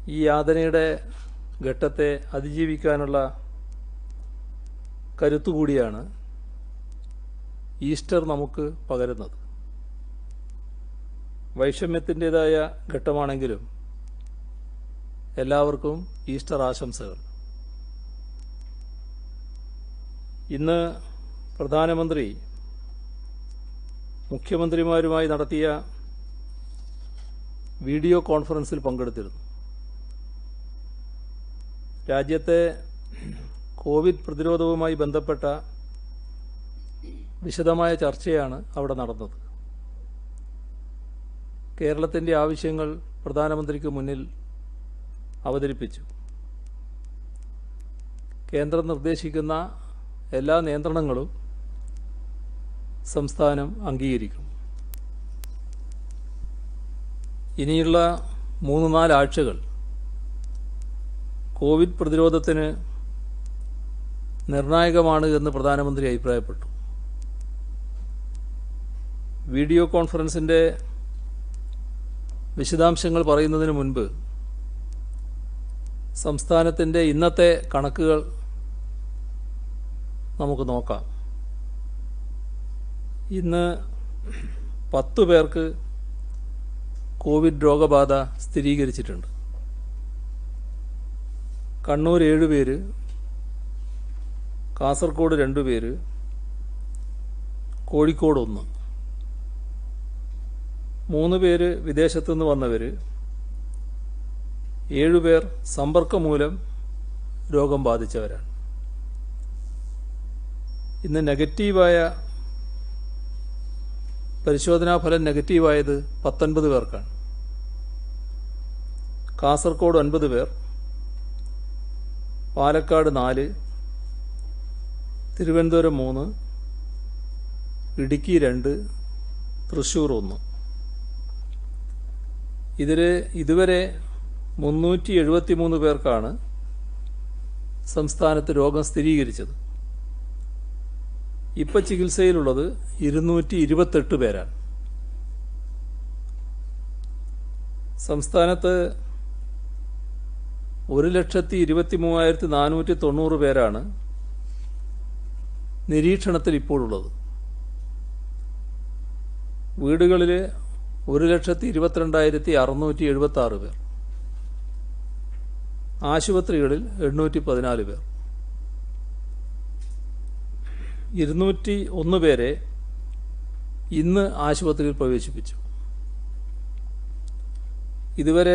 ഈ യാതനയുടെ ഘട്ടത്തെ അതിജീവിക്കാനുള്ള കരുത്തുകൂടിയാണ് ഈസ്റ്റർ നമുക്ക് പകരുന്നത് വൈഷമ്യത്തിൻ്റെതായ ഘട്ടമാണെങ്കിലും എല്ലാവർക്കും ഈസ്റ്റർ ആശംസകൾ ഇന്ന് പ്രധാനമന്ത്രി മുഖ്യമന്ത്രിമാരുമായി നടത്തിയ വീഡിയോ കോൺഫറൻസിൽ പങ്കെടുത്തിരുന്നു രാജ്യത്തെ കോവിഡ് പ്രതിരോധവുമായി ബന്ധപ്പെട്ട വിശദമായ ചർച്ചയാണ് അവിടെ നടന്നത് കേരളത്തിൻ്റെ ആവശ്യങ്ങൾ പ്രധാനമന്ത്രിക്ക് മുന്നിൽ അവതരിപ്പിച്ചു കേന്ദ്രം നിർദ്ദേശിക്കുന്ന എല്ലാ നിയന്ത്രണങ്ങളും സംസ്ഥാനം അംഗീകരിക്കും ഇനിയുള്ള മൂന്ന് നാലാഴ്ചകൾ കോവിഡ് പ്രതിരോധത്തിന് നിർണായകമാണ് എന്ന് പ്രധാനമന്ത്രി അഭിപ്രായപ്പെട്ടു വീഡിയോ കോൺഫറൻസിൻ്റെ വിശദാംശങ്ങൾ പറയുന്നതിന് മുൻപ് സംസ്ഥാനത്തിൻ്റെ ഇന്നത്തെ കണക്കുകൾ നമുക്ക് നോക്കാം ഇന്ന് പത്ത് പേർക്ക് കോവിഡ് രോഗബാധ സ്ഥിരീകരിച്ചിട്ടുണ്ട് കണ്ണൂർ ഏഴ് പേര് കാസർഗോഡ് രണ്ട് പേര് കോഴിക്കോട് ഒന്ന് മൂന്ന് പേര് വിദേശത്തുനിന്ന് വന്നവർ ഏഴുപേർ സമ്പർക്കം മൂലം രോഗം ബാധിച്ചവരാണ് ഇന്ന് നെഗറ്റീവായ പരിശോധനാ ഫലം നെഗറ്റീവായത് പത്തൊൻപത് പേർക്കാണ് കാസർഗോഡ് ഒൻപത് പേർ പാലക്കാട് നാല് തിരുവനന്തപുരം മൂന്ന് ഇടുക്കി രണ്ട് തൃശ്ശൂർ ഒന്ന് ഇതിൽ ഇതുവരെ മുന്നൂറ്റി എഴുപത്തി മൂന്ന് പേർക്കാണ് സംസ്ഥാനത്ത് രോഗം സ്ഥിരീകരിച്ചത് ഇപ്പം ചികിത്സയിലുള്ളത് ഇരുന്നൂറ്റി ഇരുപത്തെട്ട് പേരാണ് സംസ്ഥാനത്ത് ഒരു ലക്ഷത്തി ഇരുപത്തി മൂവായിരത്തി നാനൂറ്റി തൊണ്ണൂറ് പേരാണ് നിരീക്ഷണത്തിൽ ഇപ്പോഴുള്ളത് വീടുകളിൽ ഒരു ലക്ഷത്തി ഇരുപത്തിരണ്ടായിരത്തി അറുന്നൂറ്റി എഴുപത്തി ആറ് പേർ ആശുപത്രികളിൽ എണ്ണൂറ്റി പതിനാല് പേർ ഇരുന്നൂറ്റി ഒന്ന് പേരെ ഇന്ന് ആശുപത്രിയിൽ പ്രവേശിപ്പിച്ചു ഇതുവരെ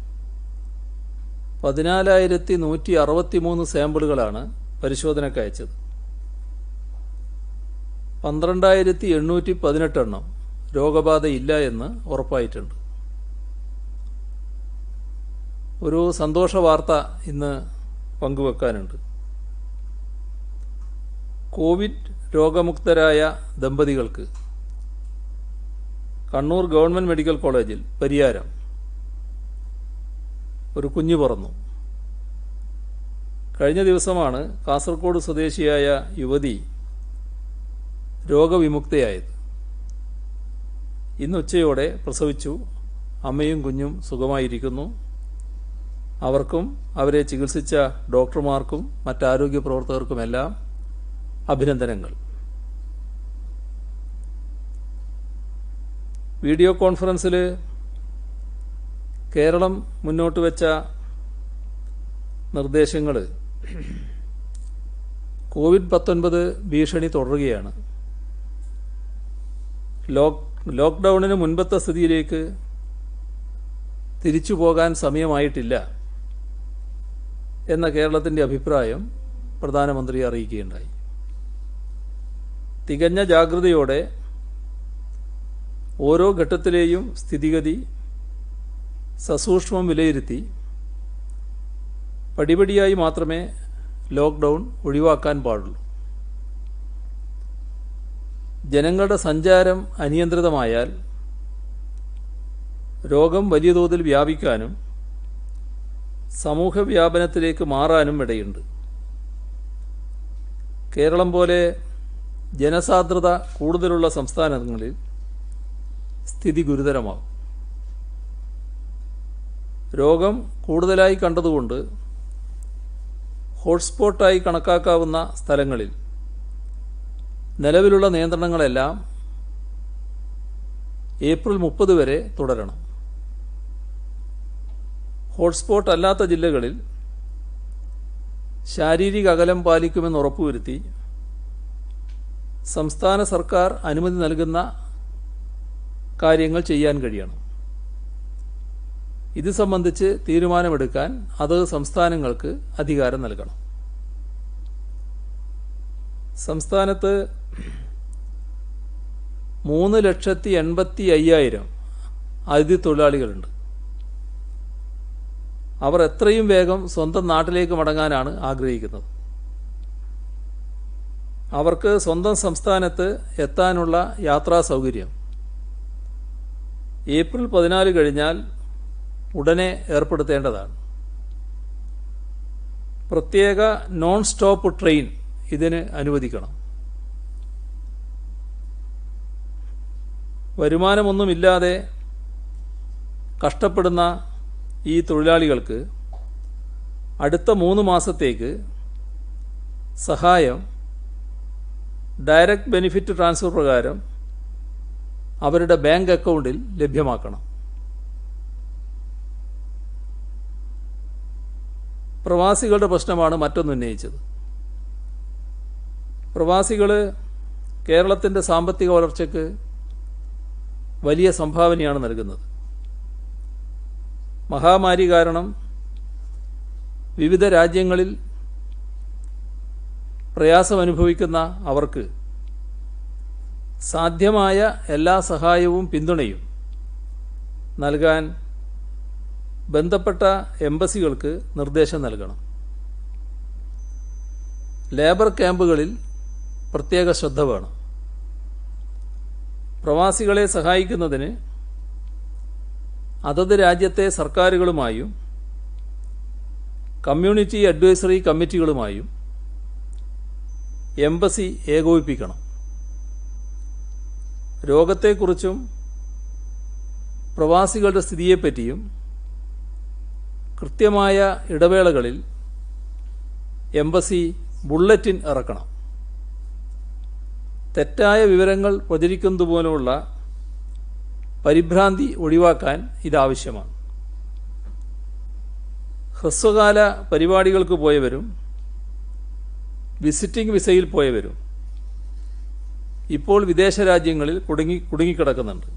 പതിനാലായിരത്തി നൂറ്റി അറുപത്തി മൂന്ന് സാമ്പിളുകളാണ് പരിശോധനയ്ക്ക് അയച്ചത് പന്ത്രണ്ടായിരത്തി എണ്ണൂറ്റി പതിനെട്ടെണ്ണം രോഗബാധയില്ല എന്ന് ഉറപ്പായിട്ടുണ്ട് ഒരു സന്തോഷ വാർത്ത ഇന്ന് പങ്കുവെക്കാനുണ്ട് കോവിഡ് രോഗമുക്തരായ ദമ്പതികൾക്ക് കണ്ണൂർ ഗവൺമെൻറ് മെഡിക്കൽ കോളേജിൽ പരിയാരം ഒരു കുഞ്ഞു പറന്നു കഴിഞ്ഞ ദിവസമാണ് കാസർഗോഡ് സ്വദേശിയായ യുവതി രോഗവിമുക്തയായത് ഇന്ന് ഉച്ചയോടെ പ്രസവിച്ചു അമ്മയും കുഞ്ഞും സുഖമായിരിക്കുന്നു അവർക്കും അവരെ ചികിത്സിച്ച ഡോക്ടർമാർക്കും മറ്റാരോഗ്യ പ്രവർത്തകർക്കുമെല്ലാം അഭിനന്ദനങ്ങൾ വീഡിയോ കോൺഫറൻസിൽ കേരളം മുന്നോട്ട് വെച്ച നിർദ്ദേശങ്ങൾ കോവിഡ് പത്തൊൻപത് ഭീഷണി തുടരുകയാണ് ലോക്ക് ലോക്ക്ഡൗണിന് മുൻപത്തെ സ്ഥിതിയിലേക്ക് തിരിച്ചു പോകാൻ സമയമായിട്ടില്ല എന്ന കേരളത്തിൻ്റെ അഭിപ്രായം പ്രധാനമന്ത്രി അറിയിക്കുകയുണ്ടായി തികഞ്ഞ ജാഗ്രതയോടെ ഓരോ ഘട്ടത്തിലെയും സ്ഥിതിഗതി സസൂക്ഷ്മം വിലയിരുത്തി പടിപടിയായി മാത്രമേ ലോക്ക്ഡൗൺ ഒഴിവാക്കാൻ പാടുള്ളൂ ജനങ്ങളുടെ സഞ്ചാരം അനിയന്ത്രിതമായാൽ രോഗം വലിയ തോതിൽ വ്യാപിക്കാനും സമൂഹ വ്യാപനത്തിലേക്ക് മാറാനും ഇടയുണ്ട് കേരളം പോലെ ജനസാന്ദ്രത കൂടുതലുള്ള സംസ്ഥാനങ്ങളിൽ സ്ഥിതി ഗുരുതരമാകും രോഗം കൂടുതലായി കണ്ടതുകൊണ്ട് ഹോട്ട്സ്പോട്ടായി കണക്കാക്കാവുന്ന സ്ഥലങ്ങളിൽ നിലവിലുള്ള നിയന്ത്രണങ്ങളെല്ലാം ഏപ്രിൽ മുപ്പത് വരെ തുടരണം ഹോട്ട്സ്പോട്ട് അല്ലാത്ത ജില്ലകളിൽ ശാരീരിക അകലം പാലിക്കുമെന്ന് ഉറപ്പുവരുത്തി സംസ്ഥാന സർക്കാർ അനുമതി നൽകുന്ന കാര്യങ്ങൾ ചെയ്യാൻ കഴിയണം ഇത് സംബന്ധിച്ച് തീരുമാനമെടുക്കാൻ അത് സംസ്ഥാനങ്ങൾക്ക് അധികാരം നൽകണം സംസ്ഥാനത്ത് മൂന്ന് ലക്ഷത്തി എൺപത്തി അയ്യായിരം അതിഥി തൊഴിലാളികളുണ്ട് അവർ എത്രയും വേഗം സ്വന്തം നാട്ടിലേക്ക് മടങ്ങാനാണ് ആഗ്രഹിക്കുന്നത് അവർക്ക് സ്വന്തം സംസ്ഥാനത്ത് എത്താനുള്ള യാത്രാ സൗകര്യം ഏപ്രിൽ പതിനാല് കഴിഞ്ഞാൽ ഉടനെ ഏർപ്പെടുത്തേണ്ടതാണ് പ്രത്യേക നോൺ സ്റ്റോപ്പ് ട്രെയിൻ ഇതിന് അനുവദിക്കണം വരുമാനമൊന്നുമില്ലാതെ കഷ്ടപ്പെടുന്ന ഈ തൊഴിലാളികൾക്ക് അടുത്ത മൂന്ന് മാസത്തേക്ക് സഹായം ഡയറക്റ്റ് ബെനിഫിറ്റ് ട്രാൻസ്ഫർ പ്രകാരം അവരുടെ ബാങ്ക് അക്കൗണ്ടിൽ ലഭ്യമാക്കണം പ്രവാസികളുടെ പ്രശ്നമാണ് മറ്റൊന്നുന്നയിച്ചത് പ്രവാസികൾ കേരളത്തിൻ്റെ സാമ്പത്തിക വളർച്ചയ്ക്ക് വലിയ സംഭാവനയാണ് നൽകുന്നത് മഹാമാരി കാരണം വിവിധ രാജ്യങ്ങളിൽ പ്രയാസമനുഭവിക്കുന്ന അവർക്ക് സാധ്യമായ എല്ലാ സഹായവും പിന്തുണയും നൽകാൻ ബന്ധപ്പെട്ട എംബസികൾക്ക് നിർദ്ദേശം നൽകണം ലേബർ ക്യാമ്പുകളിൽ പ്രത്യേക ശ്രദ്ധ വേണം പ്രവാസികളെ സഹായിക്കുന്നതിന് അതത് രാജ്യത്തെ സർക്കാരുകളുമായും കമ്മ്യൂണിറ്റി അഡ്വൈസറി കമ്മിറ്റികളുമായും എംബസി ഏകോപിപ്പിക്കണം രോഗത്തെക്കുറിച്ചും പ്രവാസികളുടെ സ്ഥിതിയെപ്പറ്റിയും കൃത്യമായ ഇടവേളകളിൽ എംബസി ബുള്ളറ്റിൻ ഇറക്കണം തെറ്റായ വിവരങ്ങൾ പ്രചരിക്കുന്നത് പോലുള്ള പരിഭ്രാന്തി ഒഴിവാക്കാൻ ഇതാവശ്യമാണ് ഹ്രസ്വകാല പരിപാടികൾക്ക് പോയവരും വിസിറ്റിംഗ് വിസയിൽ പോയവരും ഇപ്പോൾ വിദേശ രാജ്യങ്ങളിൽ കുടുങ്ങി കുടുങ്ങിക്കിടക്കുന്നുണ്ട്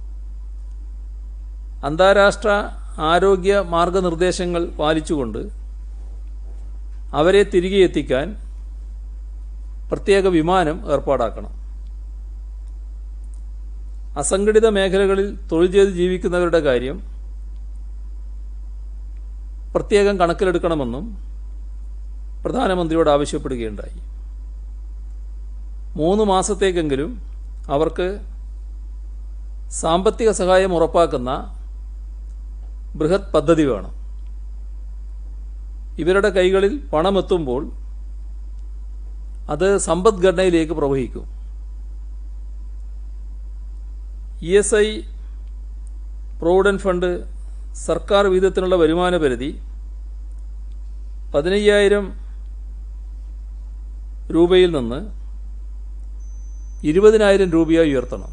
അന്താരാഷ്ട്ര ആരോഗ്യ മാർഗനിർദ്ദേശങ്ങൾ പാലിച്ചുകൊണ്ട് അവരെ തിരികെ എത്തിക്കാൻ പ്രത്യേക വിമാനം ഏർപ്പാടാക്കണം അസംഘടിത മേഖലകളിൽ തൊഴിൽ ചെയ്ത് ജീവിക്കുന്നവരുടെ കാര്യം പ്രത്യേകം കണക്കിലെടുക്കണമെന്നും പ്രധാനമന്ത്രിയോട് ആവശ്യപ്പെടുകയുണ്ടായി മൂന്ന് മാസത്തേക്കെങ്കിലും അവർക്ക് സാമ്പത്തിക സഹായം ഉറപ്പാക്കുന്ന ബൃഹത് പദ്ധതി വേണം ഇവരുടെ കൈകളിൽ പണമെത്തുമ്പോൾ അത് സമ്പദ്ഘടനയിലേക്ക് പ്രവഹിക്കും E S I provident fund സർക്കാർ വിഹിതത്തിനുള്ള വരുമാന പരിധി പതിനയ്യായിരം രൂപയിൽ നിന്ന് ഇരുപതിനായിരം രൂപയായി ഉയർത്തണം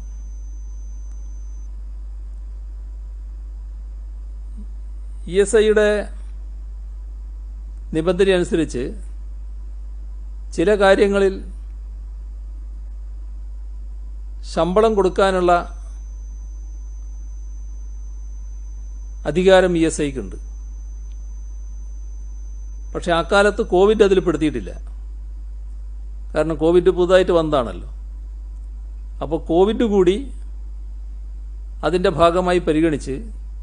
ഇ എസ് ഐയുടെ നിബന്ധന അനുസരിച്ച് ചില കാര്യങ്ങളിൽ ശമ്പളം കൊടുക്കാനുള്ള അധികാരം ഇ എസ് ഐക്കുണ്ട് പക്ഷെ ആ കാലത്ത് കോവിഡ് അതിൽ പെടുത്തിയിട്ടില്ല കാരണം കോവിഡ് പുതുതായിട്ട് വന്നതാണല്ലോ അപ്പോൾ കോവിഡ് കൂടി അതിൻ്റെ ഭാഗമായി പരിഗണിച്ച്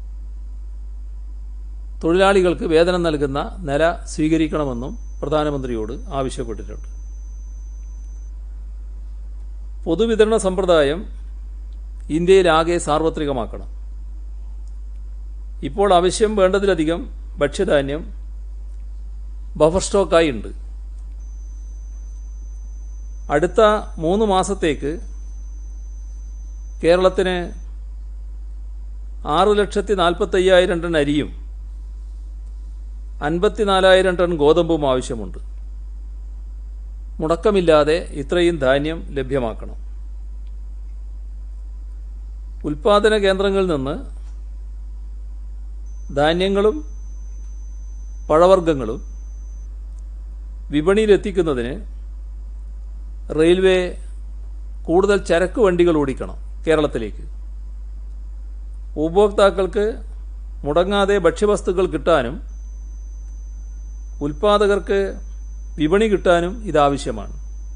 തൊഴിലാളികൾക്ക് വേതനം നൽകുന്ന നില സ്വീകരിക്കണമെന്നും പ്രധാനമന്ത്രിയോട് ആവശ്യപ്പെട്ടിട്ടുണ്ട് പൊതുവിതരണ സമ്പ്രദായം ഇന്ത്യയിലാകെ സാർവത്രികമാക്കണം ഇപ്പോൾ ആവശ്യം വേണ്ടതിലധികം ഭക്ഷ്യധാന്യം ബഫർ സ്റ്റോക്കായി ഉണ്ട് അടുത്ത മൂന്ന് മാസത്തേക്ക് കേരളത്തിന് ആറ് ലക്ഷത്തി നാൽപ്പത്തയ്യായിരം ടൺ അരിയും അൻപത്തിനാലായിരം ടൺ ഗോതമ്പും ആവശ്യമുണ്ട് മുടക്കമില്ലാതെ ഇത്രയും ധാന്യം ലഭ്യമാക്കണം ഉൽപാദന കേന്ദ്രങ്ങളിൽ നിന്ന് ധാന്യങ്ങളും പഴവർഗ്ഗങ്ങളും വിപണിയിലെത്തിക്കുന്നതിന് റെയിൽവേ കൂടുതൽ ചരക്ക് വണ്ടികൾ ഓടിക്കണം കേരളത്തിലേക്ക് ഉപഭോക്താക്കൾക്ക് മുടങ്ങാതെ ഭക്ഷ്യവസ്തുക്കൾ കിട്ടാനും ഉൽപാദകർക്ക് വിപണി കിട്ടാനും ഇതാവശ്യമാണ്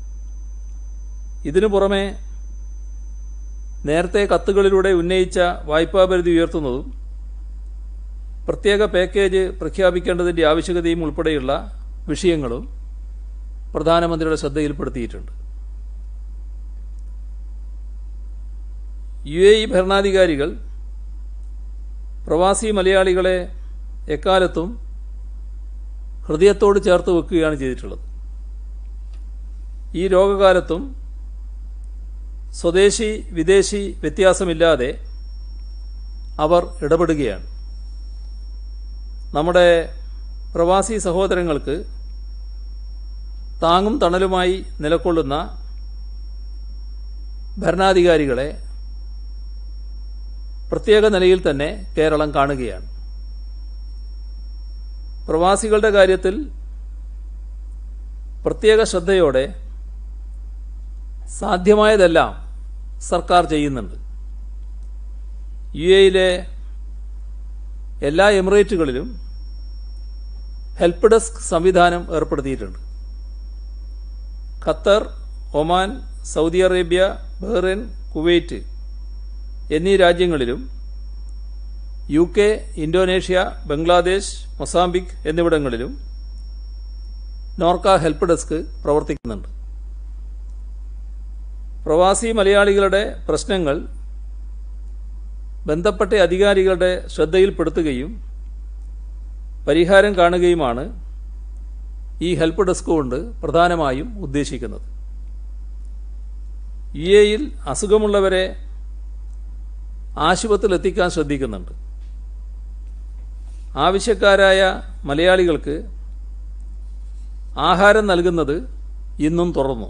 ഇതിനു പുറമെ നേരത്തെ കത്തുകളിലൂടെ ഉന്നയിച്ച വായ്പാ പരിധി ഉയർത്തുന്നതും പ്രത്യേക പാക്കേജ് പ്രഖ്യാപിക്കേണ്ടതിൻ്റെ ആവശ്യകതയും ഉൾപ്പെടെയുള്ള വിഷയങ്ങളും പ്രധാനമന്ത്രിയുടെ ശ്രദ്ധയിൽപ്പെടുത്തിയിട്ടുണ്ട് യു എ ഇ ഭരണാധികാരികൾ പ്രവാസി മലയാളികളെ എക്കാലത്തും ഹൃദയത്തോട് ചേർത്ത് വെക്കുകയാണ് ചെയ്തിട്ടുള്ളത് ഈ രോഗകാലത്തും സ്വദേശി വിദേശി വ്യത്യാസമില്ലാതെ അവർ ഇടപെടുകയാണ് നമ്മുടെ പ്രവാസി സഹോദരങ്ങൾക്ക് താങ്ങും തണലുമായി നിലകൊള്ളുന്ന ഭരണാധികാരികളെ പ്രത്യേക നിലയിൽ തന്നെ കേരളം കാണുകയാണ് പ്രവാസികളുടെ കാര്യത്തിൽ പ്രത്യേക ശ്രദ്ധയോടെ സാധ്യമായതെല്ലാം സർക്കാർ ചെയ്യുന്നുണ്ട് യു എയിലെ എല്ലാ എമിറേറ്റുകളിലും ഹെൽപ്പ് ഡെസ്ക് സംവിധാനം ഏർപ്പെടുത്തിയിട്ടുണ്ട് Qatar Oman Saudi Arabia Bahrain Kuwait എന്നീ രാജ്യങ്ങളിലും U K Indonesia Bangladesh Mozambique എന്നിവിടങ്ങളിലും നോർക്ക ഹെൽപ്പ് ഡെസ്ക് പ്രവർത്തിക്കുന്നുണ്ട് പ്രവാസി മലയാളികളുടെ പ്രശ്നങ്ങൾ ബന്ധപ്പെട്ട അധികാരികളുടെ ശ്രദ്ധയിൽപ്പെടുത്തുകയും പരിഹാരം കാണുകയുമാണ് ഈ ഹെൽപ്പ് ഡെസ്ക് കൊണ്ട് പ്രധാനമായും ഉദ്ദേശിക്കുന്നത് യു എയിൽ അസുഖമുള്ളവരെ ആശുപത്രിയിൽ എത്തിക്കാൻ ശ്രദ്ധിക്കുന്നുണ്ട് ആവശ്യക്കാരായ മലയാളികൾക്ക് ആഹാരം നൽകുന്നത് ഇന്നും തുറന്നു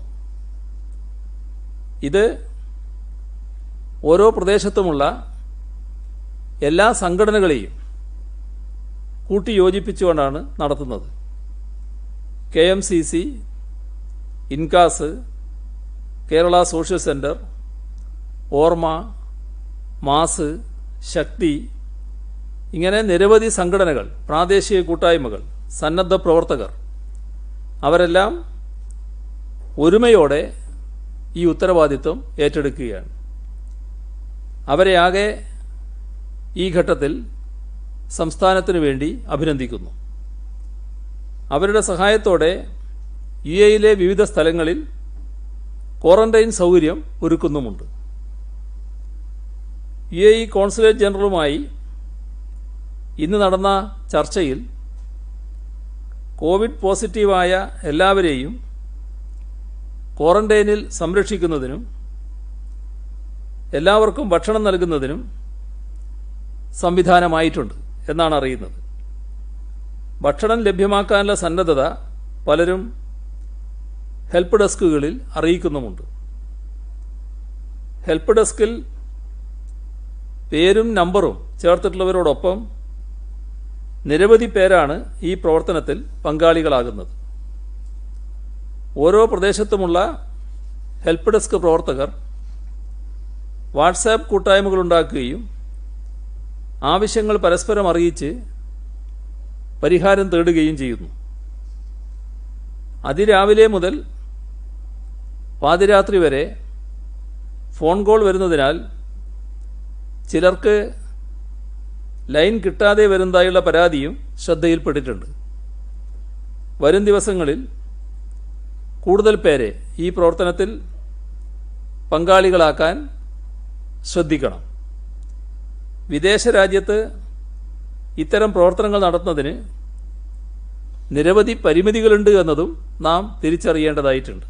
ഇത് ഓരോ പ്രദേശത്തുമുള്ള എല്ലാ സംഘടനകളെയും കൂട്ടിയോജിപ്പിച്ചുകൊണ്ടാണ് നടത്തുന്നത് K M C C Incas Kerala social centre Orma Mass Shakti ഇങ്ങനെ നിരവധി സംഘടനകൾ പ്രാദേശിക കൂട്ടായ്മകൾ സന്നദ്ധ പ്രവർത്തകർ അവരെല്ലാം ഒരുമയോടെ ഈ ഉത്തരവാദിത്വം ഏറ്റെടുക്കുകയാണ് അവരെ ആകെ ഈ ഘട്ടത്തിൽ സംസ്ഥാനത്തിനു വേണ്ടി അഭിനന്ദിക്കുന്നു അവരുടെ സഹായത്തോടെ യു എയിലെ വിവിധ സ്ഥലങ്ങളിൽ ക്വാറന്റൈൻ സൗകര്യം ഒരുക്കുന്നുമുണ്ട് യു എ ഇ കോൺസുലേറ്റ് ജനറലുമായി ഇന്ന് നടന്ന ചർച്ചയിൽ കോവിഡ് പോസിറ്റീവായ എല്ലാവരെയും ക്വാറന്റൈനിൽ സംരക്ഷിക്കുന്നതിനും എല്ലാവർക്കും ഭക്ഷണം നൽകുന്നതിനും സംവിധാനമായിട്ടുണ്ട് എന്നാണ് അറിയുന്നത് ഭക്ഷണം ലഭ്യമാക്കാനുള്ള സന്നദ്ധത പലരും ഹെൽപ്പ് ഡെസ്കുകളിൽ അറിയിക്കുന്നുമുണ്ട് ഹെൽപ്പ് ഡെസ്കിൽ പേരും നമ്പറും ചേർത്തിട്ടുള്ളവരോടൊപ്പം നിരവധി പേരാണ് ഈ പ്രവർത്തനത്തിൽ പങ്കാളികളാകുന്നത് ഓരോ പ്രദേശത്തുമുള്ള ഹെൽപ്പ് ഡെസ്ക് പ്രവർത്തകർ വാട്സാപ്പ് കൂട്ടായ്മകളുണ്ടാക്കുകയും ആവശ്യങ്ങൾ പരസ്പരം അറിയിച്ച് പരിഹാരം തേടുകയും ചെയ്യുന്നു അതിരാവിലെ മുതൽ പാതിരാത്രി വരെ ഫോൺ കോൾ വരുന്നതിനാൽ ചിലർക്ക് ലൈൻ കിട്ടാതെ വരുന്നതായുള്ള പരാതിയും ശ്രദ്ധയിൽപ്പെട്ടിട്ടുണ്ട് വരും ദിവസങ്ങളിൽ കൂടുതൽ പേരെ ഈ പ്രവർത്തനത്തിൽ പങ്കാളികളാക്കാൻ ശ്രദ്ധിക്കണം വിദേശ രാജ്യത്ത് ഇത്തരം പ്രവർത്തനങ്ങൾ നടത്തുന്നതിന് നിരവധി പരിമിതികളുണ്ട് എന്നതും നാം തിരിച്ചറിയേണ്ടതായിട്ടുണ്ട്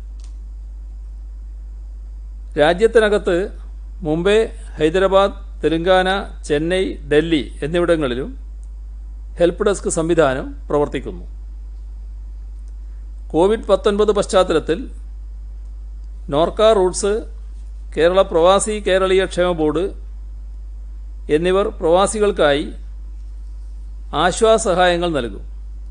രാജ്യത്തിനകത്ത് മുംബൈ ഹൈദരാബാദ് തെലങ്കാന ചെന്നൈ ഡൽഹി എന്നിവിടങ്ങളിലും ഹെൽപ്പ് ഡെസ്ക് സംവിധാനം പ്രവർത്തിക്കുന്നു കോവിഡ് പത്തൊൻപത് പശ്ചാത്തലത്തിൽ നോർക്ക റൂട്ട്സ് കേരള പ്രവാസി കേരളീയ ക്ഷേമ ബോർഡ് എന്നിവർ പ്രവാസികൾക്കായി ആശ്വാസഹായങ്ങൾ നൽകും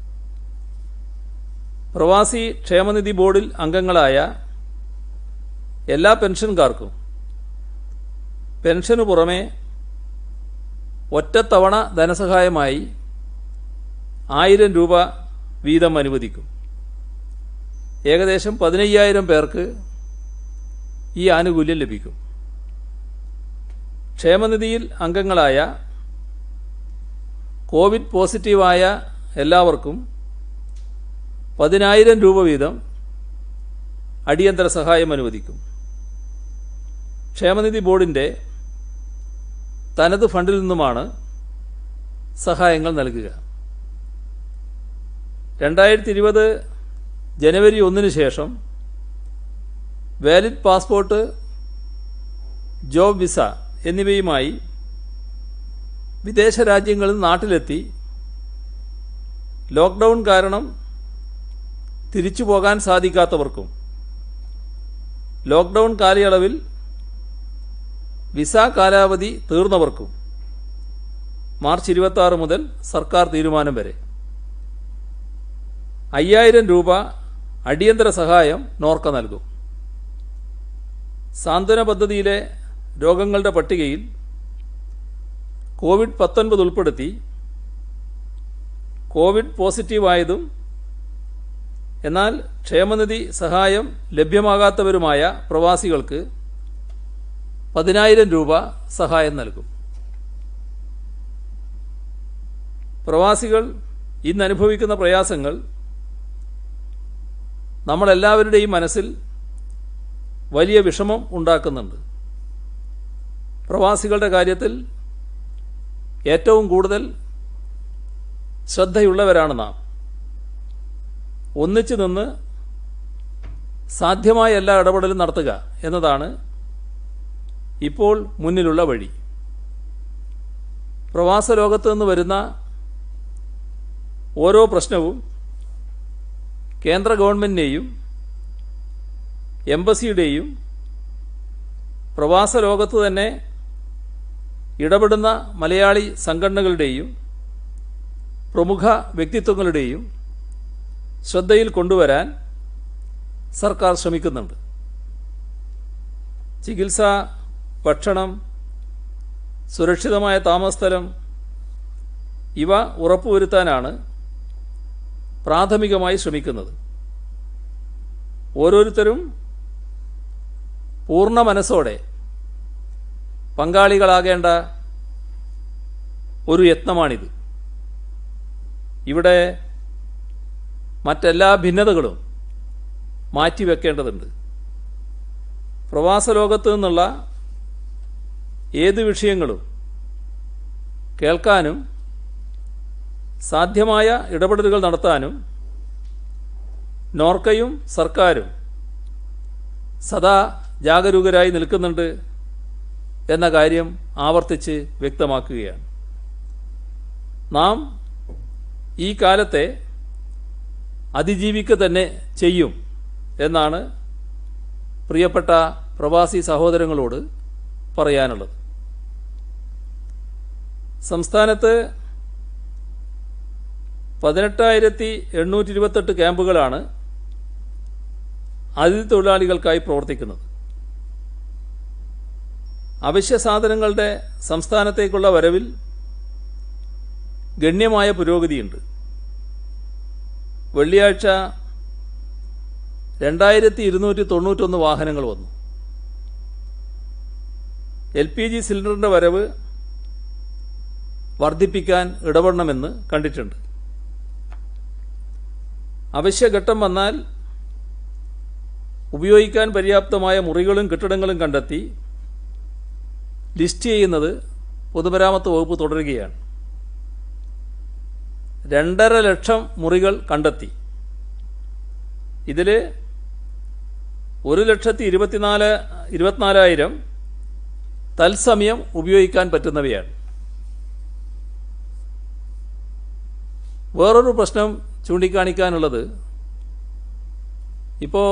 പ്രവാസി ക്ഷേമനിധി ബോർഡിൽ അംഗങ്ങളായ എല്ലാ പെൻഷൻകാർക്കും പെൻഷനു പുറമെ ഒറ്റത്തവണ ധനസഹായമായി ആയിരം രൂപ വീതം അനുവദിക്കും ഏകദേശം പതിനയ്യായിരം പേർക്ക് ഈ ആനുകൂല്യം ലഭിക്കും ക്ഷേമനിധിയിൽ അംഗങ്ങളായ കോവിഡ് പോസിറ്റീവായ എല്ലാവർക്കും പതിനായിരം രൂപ വീതം അടിയന്തര സഹായം അനുവദിക്കും ക്ഷേമനിധി ബോർഡിൻ്റെ തനത് ഫണ്ടിൽ നിന്നുമാണ് സഹായങ്ങൾ നൽകുക രണ്ടായിരത്തി ഇരുപത് ജനുവരി ഒന്നിന് ശേഷം വാലിഡ് പാസ്പോർട്ട് ജോബ് വിസ എന്നിവയുമായി വിദേശ രാജ്യങ്ങളിൽ നാട്ടിലെത്തി ലോക്ക്ഡൗൺ കാരണം തിരിച്ചു പോകാൻ സാധിക്കാത്തവർക്കും ലോക്ക്ഡൗൺ കാലയളവിൽ വിസ കാലാവധി തീർന്നവർക്കും മാർച്ച് ഇരുപത്തി മുതൽ സർക്കാർ തീരുമാനം വരെ അയ്യായിരം രൂപ അടിയന്തര സഹായം നോർക്ക നൽകും സാന്ത്വന പദ്ധതിയിലെ രോഗങ്ങളുടെ പട്ടികയിൽ കോവിഡ് പത്തൊൻപത് ഉൾപ്പെടുത്തി കോവിഡ് പോസിറ്റീവായതും എന്നാൽ ക്ഷേമനിധി സഹായം ലഭ്യമാകാത്തവരുമായ പ്രവാസികൾക്ക് പതിനായിരം രൂപ സഹായം നൽകും പ്രവാസികൾ ഇന്ന് അനുഭവിക്കുന്ന പ്രയാസങ്ങൾ നമ്മളെല്ലാവരുടെയും മനസ്സിൽ വലിയ വിഷമം ഉണ്ടാക്കുന്നുണ്ട് പ്രവാസികളുടെ കാര്യത്തിൽ ഏറ്റവും കൂടുതൽ ശ്രദ്ധയുള്ളവരാണ് നാം ഒന്നിച്ചു നിന്ന് സാധ്യമായ എല്ലാ ഇടപെടലും നടത്തുക എന്നതാണ് ഇപ്പോൾ മുന്നിലുള്ള വഴി പ്രവാസ ലോകത്ത് നിന്ന് വരുന്ന ഓരോ പ്രശ്നവും കേന്ദ്ര ഗവൺമെൻറ്റിനെയും എംബസിയുടെയും പ്രവാസ ലോകത്ത് തന്നെ ഇടപെടുന്ന മലയാളി സംഘടനകളുടെയും പ്രമുഖ വ്യക്തിത്വങ്ങളുടെയും ശ്രദ്ധയിൽ കൊണ്ടുവരാൻ സർക്കാർ ശ്രമിക്കുന്നുണ്ട് ചികിത്സ ഭക്ഷണം സുരക്ഷിതമായ താമസസ്ഥലം ഇവ ഉറപ്പുവരുത്താനാണ് പ്രാഥമികമായി ശ്രമിക്കുന്നത് ഓരോരുത്തരും പൂർണ്ണ മനസ്സോടെ പങ്കാളികളാകേണ്ട ഒരു യത്നമാണിത് ഇവിടെ മറ്റെല്ലാ ഭിന്നതകളും മാറ്റിവെക്കേണ്ടതുണ്ട് പ്രവാസ ലോകത്ത് നിന്നുള്ള ഏത് വിഷയങ്ങളും കേൾക്കാനും സാധ്യമായ ഇടപെടലുകൾ നടത്താനും നോർക്കയും സർക്കാരും സദാ ജാഗരൂകരായി നിൽക്കുന്നുണ്ട് എന്ന കാര്യം ആവർത്തിച്ച് വ്യക്തമാക്കുകയാണ് നാം ഈ കാലത്തെ അതിജീവിക്കുക തന്നെ ചെയ്യും എന്നാണ് പ്രിയപ്പെട്ട പ്രവാസി സഹോദരങ്ങളോട് പറയാനുള്ളത് സംസ്ഥാനത്ത് പതിനെട്ടായിരത്തി എണ്ണൂറ്റി ഇരുപത്തെട്ട് ക്യാമ്പുകളാണ് അതിഥി തൊഴിലാളികൾക്കായി പ്രവർത്തിക്കുന്നത് അവശ്യ സാധനങ്ങളുടെ സംസ്ഥാനത്തേക്കുള്ള വരവിൽ ഗണ്യമായ പുരോഗതിയുണ്ട് വെള്ളിയാഴ്ച രണ്ടായിരത്തി ഇരുന്നൂറ്റി തൊണ്ണൂറ്റൊന്ന് വാഹനങ്ങൾ വന്നു എൽ പി ജി സിലിണ്ടറിൻ്റെ വരവ് വർദ്ധിപ്പിക്കാൻ ഇടപെടണമെന്ന് കണ്ടിട്ടുണ്ട് അവശ്യഘട്ടം വന്നാൽ ഉപയോഗിക്കാൻ പര്യാപ്തമായ മുറികളും കെട്ടിടങ്ങളും കണ്ടെത്തി ലിസ്റ്റ് ചെയ്യുന്നത് പൊതുമരാമത്ത് വകുപ്പ് തുടരുകയാണ് രണ്ടര ലക്ഷം മുറികൾ കണ്ടെത്തി ഇതിൽ ഒരു ലക്ഷത്തി ഇരുപത്തിനാല് ഇരുപത്തിനാലായിരം തത്സമയം ഉപയോഗിക്കാൻ പറ്റുന്നവയാണ് വേറൊരു പ്രശ്നം ചൂണ്ടിക്കാണിക്കാനുള്ളത് ഇപ്പോൾ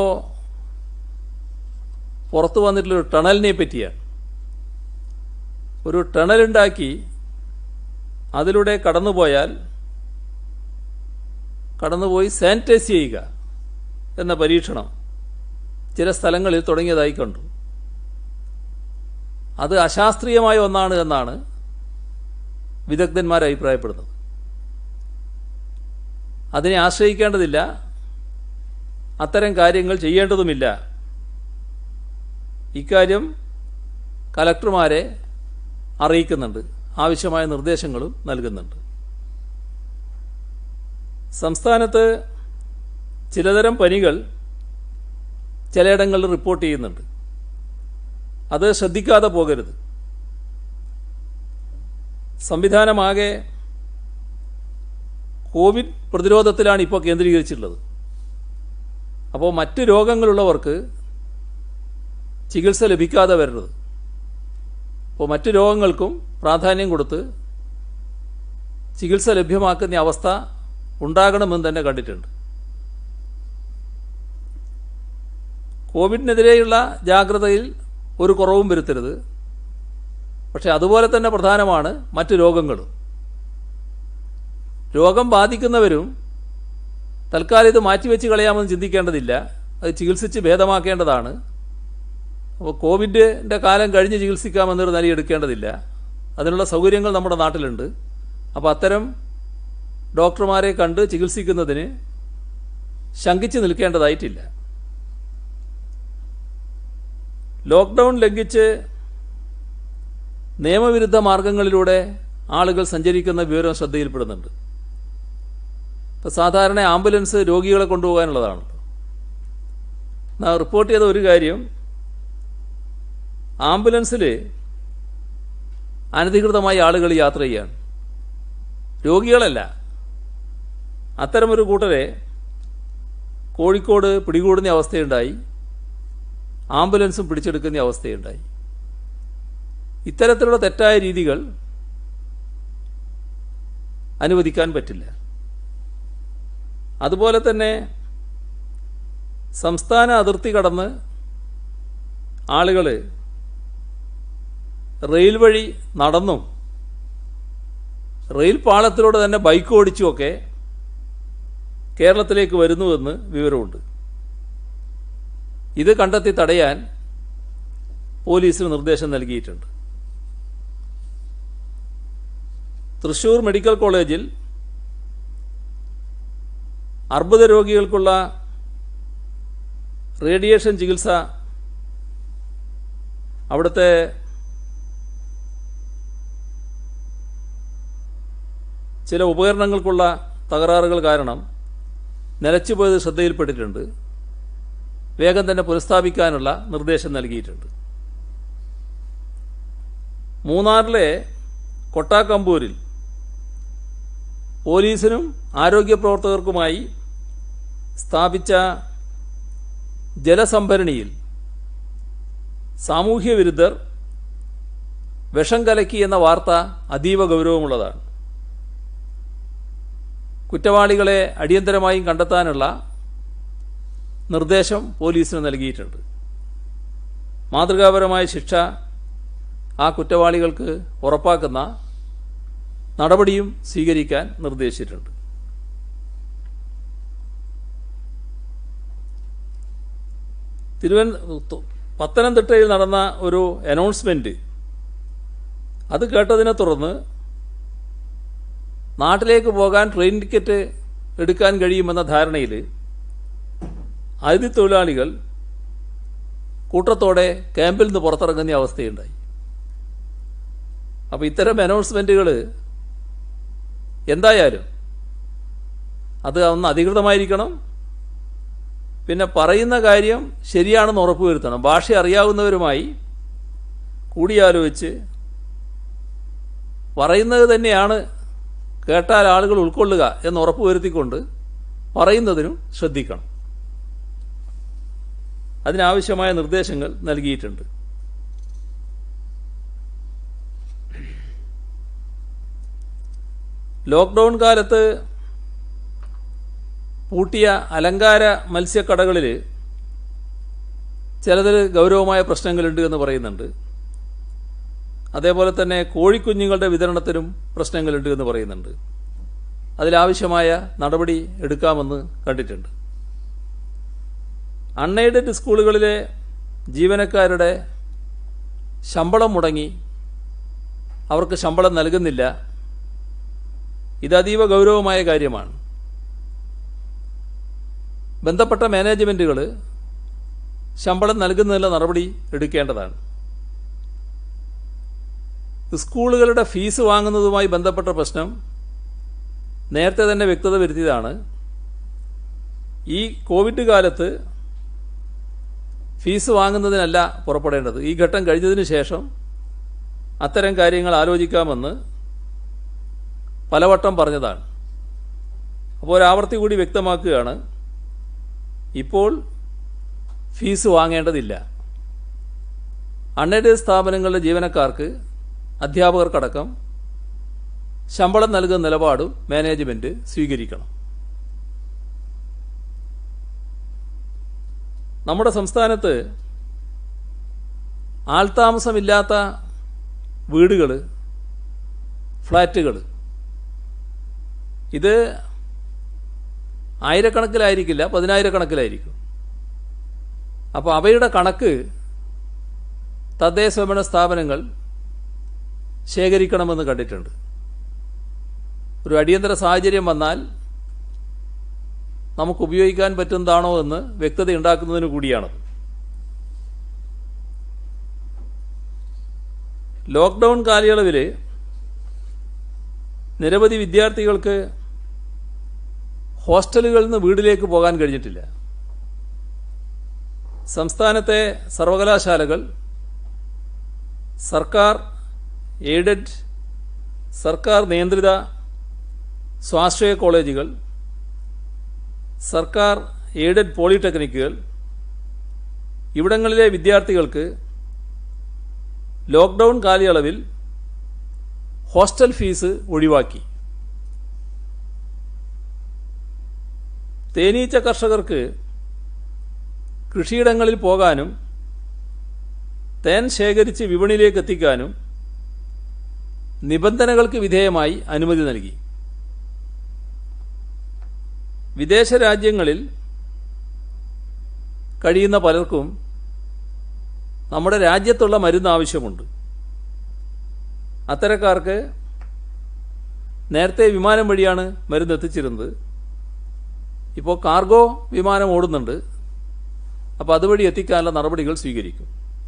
പുറത്തു വന്നിട്ടുള്ളൊരു ടണലിനെ പറ്റിയാണ് ഒരു ടണലുണ്ടാക്കി അതിലൂടെ കടന്നുപോയാൽ കടന്നുപോയി സാനിറ്റൈസ് ചെയ്യുക എന്ന പരീക്ഷണം ചില സ്ഥലങ്ങളിൽ തുടങ്ങിയതായി കണ്ടു അത് അശാസ്ത്രീയമായ ഒന്നാണ് എന്നാണ് വിദഗ്ധന്മാർ അഭിപ്രായപ്പെടുന്നത് അതിനെ ആശ്രയിക്കേണ്ടതില്ല അത്തരം കാര്യങ്ങൾ ചെയ്യേണ്ടതുമില്ല ഇക്കാര്യം കലക്ടർമാരെ അറിയിക്കുന്നുണ്ട് ആവശ്യമായ നിർദ്ദേശങ്ങളും നൽകുന്നുണ്ട് സംസ്ഥാനത്ത് ചിലതരം പനികൾ ചിലയിടങ്ങളിൽ റിപ്പോർട്ട് ചെയ്യുന്നുണ്ട് അത് ശ്രദ്ധിക്കാതെ പോകരുത് സംവിധാനമാകെ കോവിഡ് പ്രതിരോധത്തിലാണ് ഇപ്പോൾ കേന്ദ്രീകരിച്ചിട്ടുള്ളത് അപ്പോൾ മറ്റ് രോഗങ്ങളുള്ളവർക്ക് ചികിത്സ ലഭിക്കാതെ വരരുത് അപ്പോൾ മറ്റ് രോഗങ്ങൾക്കും പ്രാധാന്യം കൊടുത്ത് ചികിത്സ ലഭ്യമാക്കുന്ന അവസ്ഥ ഉണ്ടാകണമെന്ന് തന്നെ കണ്ടിട്ടുണ്ട് കോവിഡിനെതിരെയുള്ള ജാഗ്രതയിൽ ഒരു കുറവും വരുത്തരുത് പക്ഷെ അതുപോലെ തന്നെ പ്രധാനമാണ് മറ്റ് രോഗങ്ങളും രോഗം ബാധിക്കുന്നവരും തൽക്കാലം ഇത് മാറ്റിവെച്ച് കളയാമെന്ന് ചിന്തിക്കേണ്ടതില്ല അത് ചികിത്സിച്ച് ഭേദമാക്കേണ്ടതാണ് അപ്പോൾ കോവിഡിൻ്റെ കാലം കഴിഞ്ഞ് ചികിത്സിക്കാമെന്നൊരു നില എടുക്കേണ്ടതില്ല അതിനുള്ള സൗകര്യങ്ങൾ നമ്മുടെ നാട്ടിലുണ്ട് അപ്പോൾ അത്തരം ഡോക്ടർമാരെ കണ്ട് ചികിത്സിക്കുന്നതിന് ശങ്കിച്ച് നിൽക്കേണ്ടതായിട്ടില്ല ലോക്ക്ഡൗൺ ലംഘിച്ച് നിയമവിരുദ്ധ മാർഗങ്ങളിലൂടെ ആളുകൾ സഞ്ചരിക്കുന്ന വിവരം ശ്രദ്ധയിൽപ്പെടുന്നുണ്ട് ഇപ്പോൾ സാധാരണ ആംബുലൻസ് രോഗികളെ കൊണ്ടുപോകാനുള്ളതാണല്ലോ നാം റിപ്പോർട്ട് ചെയ്ത ഒരു കാര്യം ആംബുലൻസിൽ അനധികൃതമായി ആളുകൾ യാത്ര ചെയ്യാണ് രോഗികളല്ല അത്തരമൊരു കൂട്ടരെ കോഴിക്കോട് പിടികൂടുന്ന അവസ്ഥയുണ്ടായി ആംബുലൻസും പിടിച്ചെടുക്കുന്ന അവസ്ഥയുണ്ടായി ഇത്തരത്തിലുള്ള തെറ്റായ രീതികൾ അനുവദിക്കാൻ പറ്റില്ല അതുപോലെ തന്നെ സംസ്ഥാന അതിർത്തി കടന്ന് ആളുകൾ റെയിൽ വഴി നടന്നും റെയിൽ പാളത്തിലൂടെ തന്നെ ബൈക്ക് ഓടിച്ചുമൊക്കെ കേരളത്തിലേക്ക് വരുന്നുവെന്ന് വിവരമുണ്ട് ഇത് കണ്ടെത്തി തടയാൻ പോലീസിന് നിർദ്ദേശം നൽകിയിട്ടുണ്ട് തൃശൂർ മെഡിക്കൽ കോളേജിൽ അർബുദ രോഗികൾക്കുള്ള റേഡിയേഷൻ ചികിത്സ അവിടുത്തെ ചില ഉപകരണങ്ങൾക്കുള്ള തകരാറുകൾ കാരണം നിലച്ചുപോയത് ശ്രദ്ധയിൽപ്പെട്ടിട്ടുണ്ട് വേഗം തന്നെ പുനഃസ്ഥാപിക്കാനുള്ള നിർദ്ദേശം നൽകിയിട്ടുണ്ട് മൂന്നാറിലെ കൊട്ടാക്കമ്പൂരിൽ പോലീസിനും ആരോഗ്യ പ്രവർത്തകർക്കുമായി സ്ഥാപിച്ച ജലസംഭരണിയിൽ സാമൂഹ്യ വിരുദ്ധർ വിഷം കലക്കി എന്ന വാർത്ത അതീവ ഗൗരവമുള്ളതാണ് കുറ്റവാളികളെ അടിയന്തരമായും കണ്ടെത്താനുള്ള നിർദ്ദേശം പോലീസിന് നൽകിയിട്ടുണ്ട് മാതൃകാപരമായ ശിക്ഷ ആ കുറ്റവാളികൾക്ക് ഉറപ്പാക്കുന്ന നടപടിയും സ്വീകരിക്കാൻ നിർദ്ദേശിച്ചിട്ടുണ്ട് തിരുവനന്ത പത്തനംതിട്ടയിൽ നടന്ന ഒരു അനൗൺസ്മെന്റ് അത് കേട്ടതിനെ തുടർന്ന് നാട്ടിലേക്ക് പോകാൻ ട്രെയിൻ ടിക്കറ്റ് എടുക്കാൻ കഴിയുമെന്ന ധാരണയിൽ അതിഥി തൊഴിലാളികൾ കൂട്ടത്തോടെ ക്യാമ്പിൽ നിന്ന് പുറത്തിറങ്ങുന്ന അവസ്ഥയുണ്ടായി അപ്പോൾ ഇത്തരം അനൗൺസ്മെൻറ്റുകൾ എന്തായാലും അത് ഒന്ന് അധികൃതമായിരിക്കണം പിന്നെ പറയുന്ന കാര്യം ശരിയാണെന്ന് ഉറപ്പുവരുത്തണം ഭാഷ അറിയാവുന്നവരുമായി കൂടിയാലോചിച്ച് പറയുന്നത് തന്നെയാണ് കേട്ടാൽ ആളുകൾ ഉൾക്കൊള്ളുക എന്ന് ഉറപ്പുവരുത്തിക്കൊണ്ട് പറയുന്നതിനും ശ്രദ്ധിക്കണം അതിനാവശ്യമായ നിർദ്ദേശങ്ങൾ നൽകിയിട്ടുണ്ട് ലോക്ക്ഡൗൺ കാലത്ത് പൂട്ടിയ അലങ്കാര മത്സ്യക്കടകളിൽ ചിലതിൽ ഗൗരവമായ പ്രശ്നങ്ങളുണ്ട് എന്ന് പറയുന്നുണ്ട് അതേപോലെ തന്നെ കോഴിക്കുഞ്ഞുങ്ങളുടെ വിതരണത്തിനും പ്രശ്നങ്ങളുണ്ട് എന്ന് പറയുന്നുണ്ട് അതിലാവശ്യമായ നടപടി എടുക്കാമെന്ന് കണ്ടിട്ടുണ്ട് അൺഎയ്ഡഡ് സ്കൂളുകളിലെ ജീവനക്കാരുടെ ശമ്പളം മുടങ്ങി അവർക്ക് ശമ്പളം നൽകുന്നില്ല ഇത് അതീവ ഗൗരവമായ കാര്യമാണ് ബന്ധപ്പെട്ട മാനേജ്മെൻറ്റുകൾ ശമ്പളം നൽകുന്നതിനുള്ള നടപടി എടുക്കേണ്ടതാണ് സ്കൂളുകളുടെ ഫീസ് വാങ്ങുന്നതുമായി ബന്ധപ്പെട്ട പ്രശ്നം നേരത്തെ തന്നെ വ്യക്തത വരുത്തിയതാണ് ഈ കോവിഡ് കാലത്ത് ഫീസ് വാങ്ങുന്നതിനല്ല പുറപ്പെടേണ്ടത് ഈ ഘട്ടം കഴിഞ്ഞതിന് ശേഷം അത്തരം കാര്യങ്ങൾ ആലോചിക്കാമെന്ന് പലവട്ടം പറഞ്ഞതാണ് അപ്പോൾ ഒരാവർത്തി കൂടി വ്യക്തമാക്കുകയാണ് ഇപ്പോൾ ഫീസ് വാങ്ങേണ്ടതില്ല അൺഎയ്ഡഡ് സ്ഥാപനങ്ങളുടെ ജീവനക്കാർക്ക് അധ്യാപകർക്കടക്കം ശമ്പളം നൽകുന്ന നിലപാടും മാനേജ്മെന്റ് സ്വീകരിക്കണം നമ്മുടെ സംസ്ഥാനത്ത് ആൾതാമസമില്ലാത്ത വീടുകൾ ഫ്ലാറ്റുകൾ ഇത് ആയിരക്കണക്കിലായിരിക്കില്ല പതിനായിരക്കണക്കിലായിരിക്കും അപ്പോൾ അവയുടെ കണക്ക് തദ്ദേശ സ്വയംഭരണ സ്ഥാപനങ്ങൾ ശേഖരിക്കണമെന്ന് കണ്ടിട്ടുണ്ട് ഒരു അടിയന്തര സാഹചര്യം വന്നാൽ നമുക്ക് ഉപയോഗിക്കാൻ പറ്റുന്നതാണോ എന്ന് വ്യക്തത ഉണ്ടാക്കുന്നതിന് കൂടിയാണത് ലോക്ക്ഡൗൺ കാലയളവിൽ നിരവധി വിദ്യാർത്ഥികൾക്ക് ഹോസ്റ്റലുകളിൽ നിന്ന് വീട്ടിലേക്ക് പോകാൻ കഴിഞ്ഞിട്ടില്ല സംസ്ഥാനത്തെ സർവകലാശാലകൾ സർക്കാർ എയ്ഡഡ് സർക്കാർ നിയന്ത്രിത സ്വാശ്രയ കോളേജുകൾ സർക്കാർ എയ്ഡഡ് പോളിടെക്നിക്കുകൾ ഇവിടങ്ങളിലെ വിദ്യാർത്ഥികൾക്ക് ലോക്ക്ഡൗൺ കാലയളവിൽ ഹോസ്റ്റൽ ഫീസ് ഒഴിവാക്കി തേനീച്ച കർഷകർക്ക് കൃഷിയിടങ്ങളിൽ പോകാനും തേൻ ശേഖരിച്ച് വിപണിയിലേക്ക് എത്തിക്കാനും നിബന്ധനകൾക്ക് വിധേയമായി അനുമതി നൽകി വിദേശ രാജ്യങ്ങളിൽ കഴിയുന്ന പലർക്കും നമ്മുടെ രാജ്യത്തുള്ള മരുന്ന് ആവശ്യമുണ്ട് അത്തരക്കാർക്ക് നേരത്തെ വിമാനം വഴിയാണ് മരുന്ന് എത്തിച്ചിരുന്നത് ഇപ്പോൾ കാർഗോ വിമാനം ഓടുന്നുണ്ട് അപ്പോൾ അതുവഴി എത്തിക്കാനുള്ള നടപടികൾ സ്വീകരിക്കും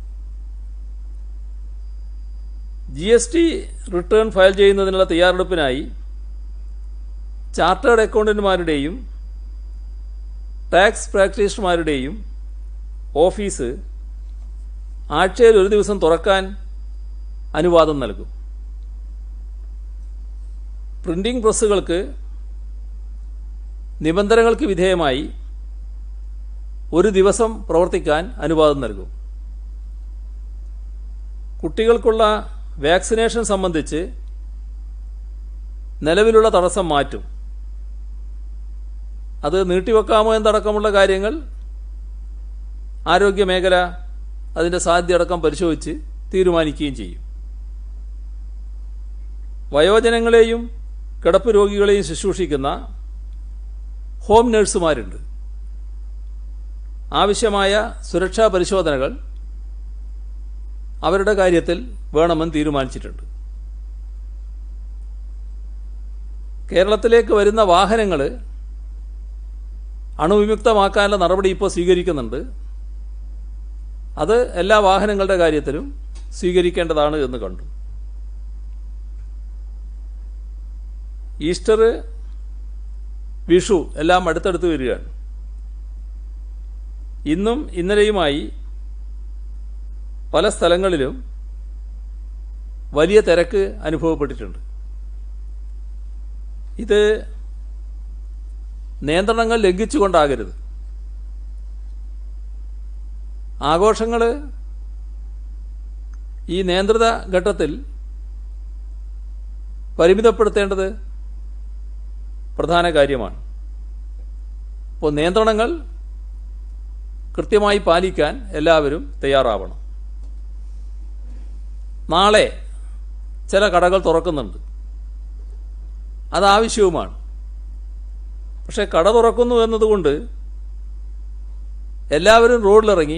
G S T return file ചെയ്യുന്നതിനുള്ള തയ്യാറെടുപ്പിനായി ചാർട്ടേഡ് അക്കൗണ്ടന്റുമാരുടെയും ടാക്സ് പ്രാക്ടീഷണർമാരുടെയും ഓഫീസ് ആഴ്ചയിൽ ഒരു ദിവസം തുറക്കാൻ അനുവാദം നൽകും പ്രിന്റിംഗ് പ്രസ്സുകൾക്ക് നിബന്ധനകൾക്ക് വിധേയമായി ഒരു ദിവസം പ്രവർത്തിക്കാൻ അനുവാദം നൽകും കുട്ടികൾക്കുള്ള വാക്സിനേഷൻ സംബന്ധിച്ച് നിലവിലുള്ള തടസ്സം മാറ്റും അത് നീട്ടിവെക്കാമോ എന്നടക്കമുള്ള കാര്യങ്ങൾ ആരോഗ്യ മേഖല അതിൻ്റെ സാധ്യതയടക്കം പരിശോധിച്ച് തീരുമാനിക്കുകയും ചെയ്യും വയോജനങ്ങളെയും കിടപ്പ് രോഗികളെയും ശുശ്രൂഷിക്കുന്ന ഹോം നഴ്സുമാരുണ്ട് ആവശ്യമായ സുരക്ഷാ പരിശോധനകൾ അവരുടെ കാര്യത്തിൽ വേണമെന്ന് തീരുമാനിച്ചിട്ടുണ്ട് കേരളത്തിലേക്ക് വരുന്ന വാഹനങ്ങൾ അണുവിമുക്തമാക്കാനുള്ള നടപടി ഇപ്പോൾ സ്വീകരിക്കുന്നുണ്ട് അത് എല്ലാ വാഹനങ്ങളുടെ കാര്യത്തിലും സ്വീകരിക്കേണ്ടതാണ് എന്ന് കണ്ടു ഈസ്റ്റർ വിഷു എല്ലാം അടുത്തടുത്ത് വരികയാണ് ഇന്നും ഇന്നലെയുമായി പല സ്ഥലങ്ങളിലും വലിയ തിരക്ക് അനുഭവപ്പെട്ടിട്ടുണ്ട് ഇത് നിയന്ത്രണങ്ങൾ ലംഘിച്ചുകൊണ്ടാകരുത് ആഘോഷങ്ങൾ ഈ നിയന്ത്രിത ഘട്ടത്തിൽ പരിമിതപ്പെടുത്തേണ്ടത് പ്രധാന കാര്യമാണ് അപ്പോൾ നിയന്ത്രണങ്ങൾ കൃത്യമായി പാലിക്കാൻ എല്ലാവരും തയ്യാറാവണം നാളെ ചില കടകൾ തുറക്കുന്നുണ്ട് അത് ആവശ്യവുമാണ് പക്ഷേ കട തുറക്കുന്നു എന്നതുകൊണ്ട് എല്ലാവരും റോഡിലിറങ്ങി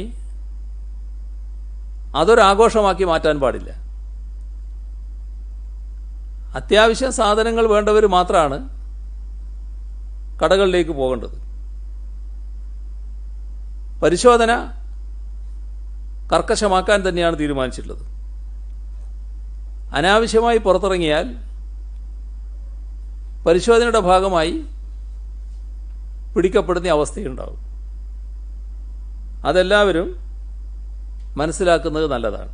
അതൊരാഘോഷമാക്കി മാറ്റാൻ പാടില്ല അത്യാവശ്യം സാധനങ്ങൾ വേണ്ടവർ മാത്രമാണ് കടകളിലേക്ക് പോകേണ്ടത് പരിശോധന കർക്കശമാക്കാൻ തന്നെയാണ് തീരുമാനിച്ചിട്ടുള്ളത് അനാവശ്യമായി പുറത്തിറങ്ങിയാൽ പരിശോധനയുടെ ഭാഗമായി പിടിക്കപ്പെടുന്ന അവസ്ഥയുണ്ടാവും അതെല്ലാവരും മനസ്സിലാക്കുന്നത് നല്ലതാണ്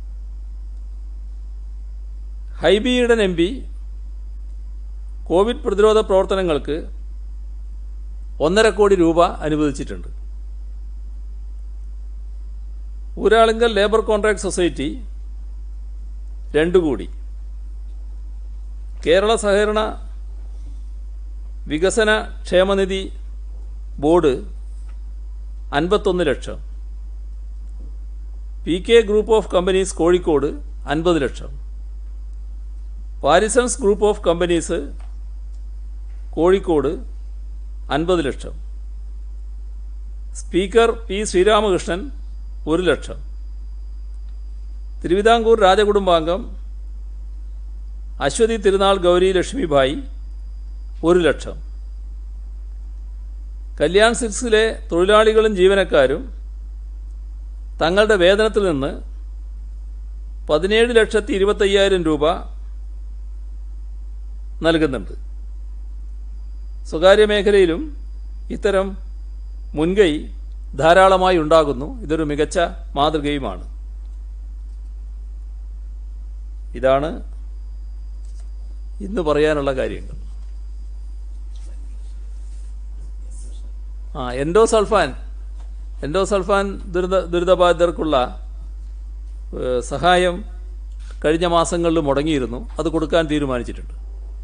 ഹൈബിയുടെ എം പി കോവിഡ് പ്രതിരോധ പ്രവർത്തനങ്ങൾക്ക് ഒന്നര കോടി രൂപ അനുവദിച്ചിട്ടുണ്ട് ഊരാളുങ്കൽ ലേബർ കോൺട്രാക്ട് സൊസൈറ്റി രണ്ടു കോടി കേരള സഹകരണ വികസന ക്ഷേമനിധി ബോർഡ് അൻപത്തൊന്ന് lakh P K group of companies Kozhikode അൻപത് lakh Parisons group of companies Kozhikode അൻപത് ലക്ഷം സ്പീക്കർ പി ശ്രീരാമകൃഷ്ണൻ ഒരു ലക്ഷം തിരുവിതാംകൂർ രാജകുടുംബാംഗം അശ്വതി തിരുനാൾ ഗൗരി ലക്ഷ്മിഭായി ഒരു ലക്ഷം കല്യാൺ സിൽക്സിലെ തൊഴിലാളികളും ജീവനക്കാരും തങ്ങളുടെ വേതനത്തിൽ നിന്ന് പതിനേഴ് ലക്ഷത്തി ഇരുപത്തയ്യായിരം രൂപ നൽകുന്നുണ്ട് സ്വകാര്യ മേഖലയിലും ഇത്തരം മുൻകൈ ധാരാളമായി ഉണ്ടാകുന്നു ഇതൊരു മികച്ച മാതൃകയുമാണ് ഇതാണ് ഇന്ന് പറയാനുള്ള കാര്യങ്ങൾ ആ എൻഡോസൾഫാൻ എൻഡോസൾഫാൻ ദുരിത ദുരിതബാധിതർക്കുള്ള ഏഹ്, സഹായം കഴിഞ്ഞ മാസങ്ങളിൽ മുടങ്ങിയിരുന്നു അത് കൊടുക്കാൻ തീരുമാനിച്ചിട്ടുണ്ട്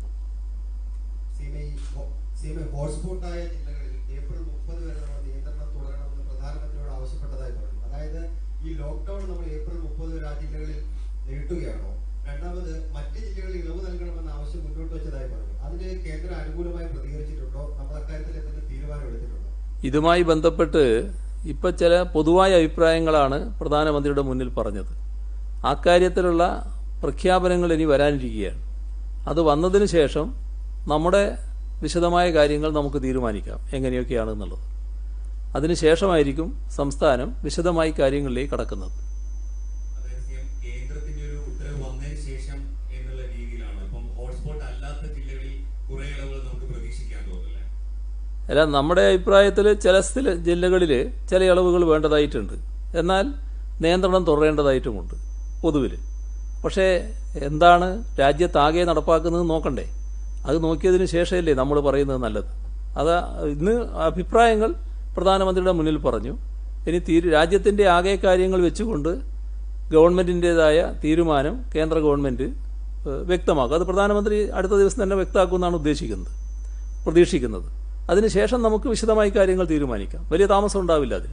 സീമ ഈ ഹോ- സീമ ഹോട്ട്സ്പോട്ടായ ജില്ലകളിൽ ഏപ്രിൽ മുപ്പത് വരെ നമ്മൾ നിയന്ത്രണം തുടരണമെന്ന് പ്രധാനമന്ത്രിയോട് ആവശ്യപ്പെട്ടതായി പറഞ്ഞു അതായത് ഈ ലോക്ക്ഡൌൺ നമ്മൾ ഏപ്രിൽ മുപ്പത് വരെ ആ ജില്ലകളിൽ നീട്ടുകയാണോ രണ്ടാമത് മറ്റ് ജില്ലകളിൽ ഇളവ് നൽകണമെന്ന ആവശ്യം മുന്നോട്ട് വെച്ചതായി പറഞ്ഞു അതിന് കേന്ദ്രം അനുകൂലമായി പ്രതികരിച്ചിട്ടുണ്ടോ നമ്മൾ അക്കാര്യത്തിൽ എന്തെങ്കിലും തീരുമാനം എടുത്തിട്ടുണ്ടോ ഇതുമായി ബന്ധപ്പെട്ട് ഇപ്പം ചില പൊതുവായ അഭിപ്രായങ്ങളാണ് പ്രധാനമന്ത്രിയുടെ മുന്നിൽ പറഞ്ഞത് ആ കാര്യത്തിലുള്ള പ്രഖ്യാപനങ്ങൾ ഇനി വരാനിരിക്കുകയാണ് അത് വന്നതിന് ശേഷം നമ്മുടെ വിശദമായ കാര്യങ്ങൾ നമുക്ക് തീരുമാനിക്കാം എങ്ങനെയൊക്കെയാണ് എന്നുള്ളത് അതിനുശേഷമായിരിക്കും സംസ്ഥാനം വിശദമായി കാര്യങ്ങളിലേക്ക് കടക്കുന്നത് അതേസമയം കേന്ദ്രത്തിന്റെ ഒരു ഉത്തരവ് വന്നതിന് ശേഷം എന്നുള്ള രീതിയിലാണ് ഇപ്പം ഹോട്ട്സ്പോട്ട് അല്ലാത്ത ജില്ലകളിൽ കുറെ ഇളവുകൾ നമുക്ക് പ്രതീക്ഷിക്കാൻ തോന്നില്ലേ അല്ല നമ്മുടെ അഭിപ്രായത്തിൽ ചില സ്ഥല ജില്ലകളിൽ ചില ഇളവുകൾ വേണ്ടതായിട്ടുണ്ട് എന്നാൽ നിയന്ത്രണം തുടരേണ്ടതായിട്ടുമുണ്ട് പൊതുവിൽ പക്ഷേ എന്താണ് രാജ്യത്താകെ നടപ്പാക്കുന്നത് നോക്കണ്ടേ അത് നോക്കിയതിന് ശേഷമല്ലേ നമ്മൾ പറയുന്നത് നല്ലത് അത് ഇന്ന് അഭിപ്രായങ്ങൾ പ്രധാനമന്ത്രിയുടെ മുന്നിൽ പറഞ്ഞു ഇനി തീരു രാജ്യത്തിൻ്റെ ആകെ കാര്യങ്ങൾ വെച്ചുകൊണ്ട് ഗവൺമെൻറ്റിൻ്റെതായ തീരുമാനം കേന്ദ്ര ഗവൺമെൻറ് ഏഹ്, വ്യക്തമാക്കും അത് പ്രധാനമന്ത്രി അടുത്ത ദിവസം തന്നെ വ്യക്തമാക്കുമെന്നാണ് ഉദ്ദേശിക്കുന്നത് പ്രതീക്ഷിക്കുന്നത് അതിനുശേഷം നമുക്ക് വിശദമായി കാര്യങ്ങൾ തീരുമാനിക്കാം വലിയ താമസം ഉണ്ടാവില്ല അതിന്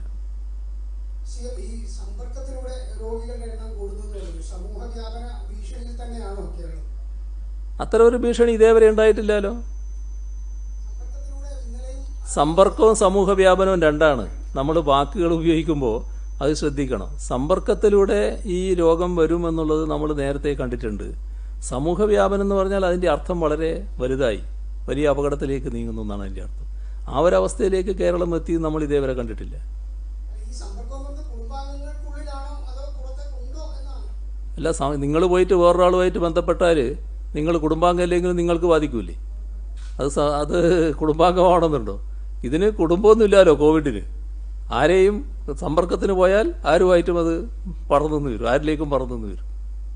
സിഎം ഈ സമ്പർക്കത്തിലൂടെ രോഗികളുടെ എണ്ണം കൂടുന്നതോടെ സമൂഹ വ്യാപന ഭീഷണിയിൽ തന്നെയാണോ കേരളം അത്തരം ഒരു ഭീഷണി ഇതേവരെ ഉണ്ടായിട്ടില്ലല്ലോ സമ്പർക്കത്തിലൂടെ ഇന്നലെയും സമ്പർക്കവും സമൂഹ വ്യാപനവും രണ്ടാണ് നമ്മൾ വാക്കുകൾ ഉപയോഗിക്കുമ്പോൾ അത് ശ്രദ്ധിക്കണം സമ്പർക്കത്തിലൂടെ ഈ രോഗം വരുമെന്നുള്ളത് നമ്മൾ നേരത്തെ കണ്ടിട്ടുണ്ട് സമൂഹ വ്യാപനം എന്ന് പറഞ്ഞാൽ അതിൻ്റെ അർത്ഥം വളരെ വലുതായി വലിയ അപകടത്തിലേക്ക് നീങ്ങുന്നു എന്നാണ് അതിൻ്റെ അർത്ഥം ആ ഒരവസ്ഥയിലേക്ക് കേരളം എത്തി നമ്മൾ ഇതേവരെ കണ്ടിട്ടില്ല ഈ സമ്പർക്കം കൊണ്ട് കുടുംബാംഗങ്ങൾക്കുള്ളിലാണോ അതോ പുറത്തേക്ക് ഉണ്ടോ എന്നാണ് അല്ല നിങ്ങൾ പോയിട്ട് വേറൊരാളുമായിട്ട് ബന്ധപ്പെട്ടാൽ നിങ്ങൾ കുടുംബാംഗമല്ലെങ്കിലും നിങ്ങൾക്ക് ബാധിക്കൂലേ അത് സ- അത് കുടുംബാംഗമാണെന്നുണ്ടോ ഇതിന് കുടുംബമൊന്നുമില്ലല്ലോ കോവിഡിന് ആരെയും സമ്പർക്കത്തിന് പോയാൽ ആരുമായിട്ടും അത് പറന്നു വരും ആരിലേക്കും പറന്നു വരും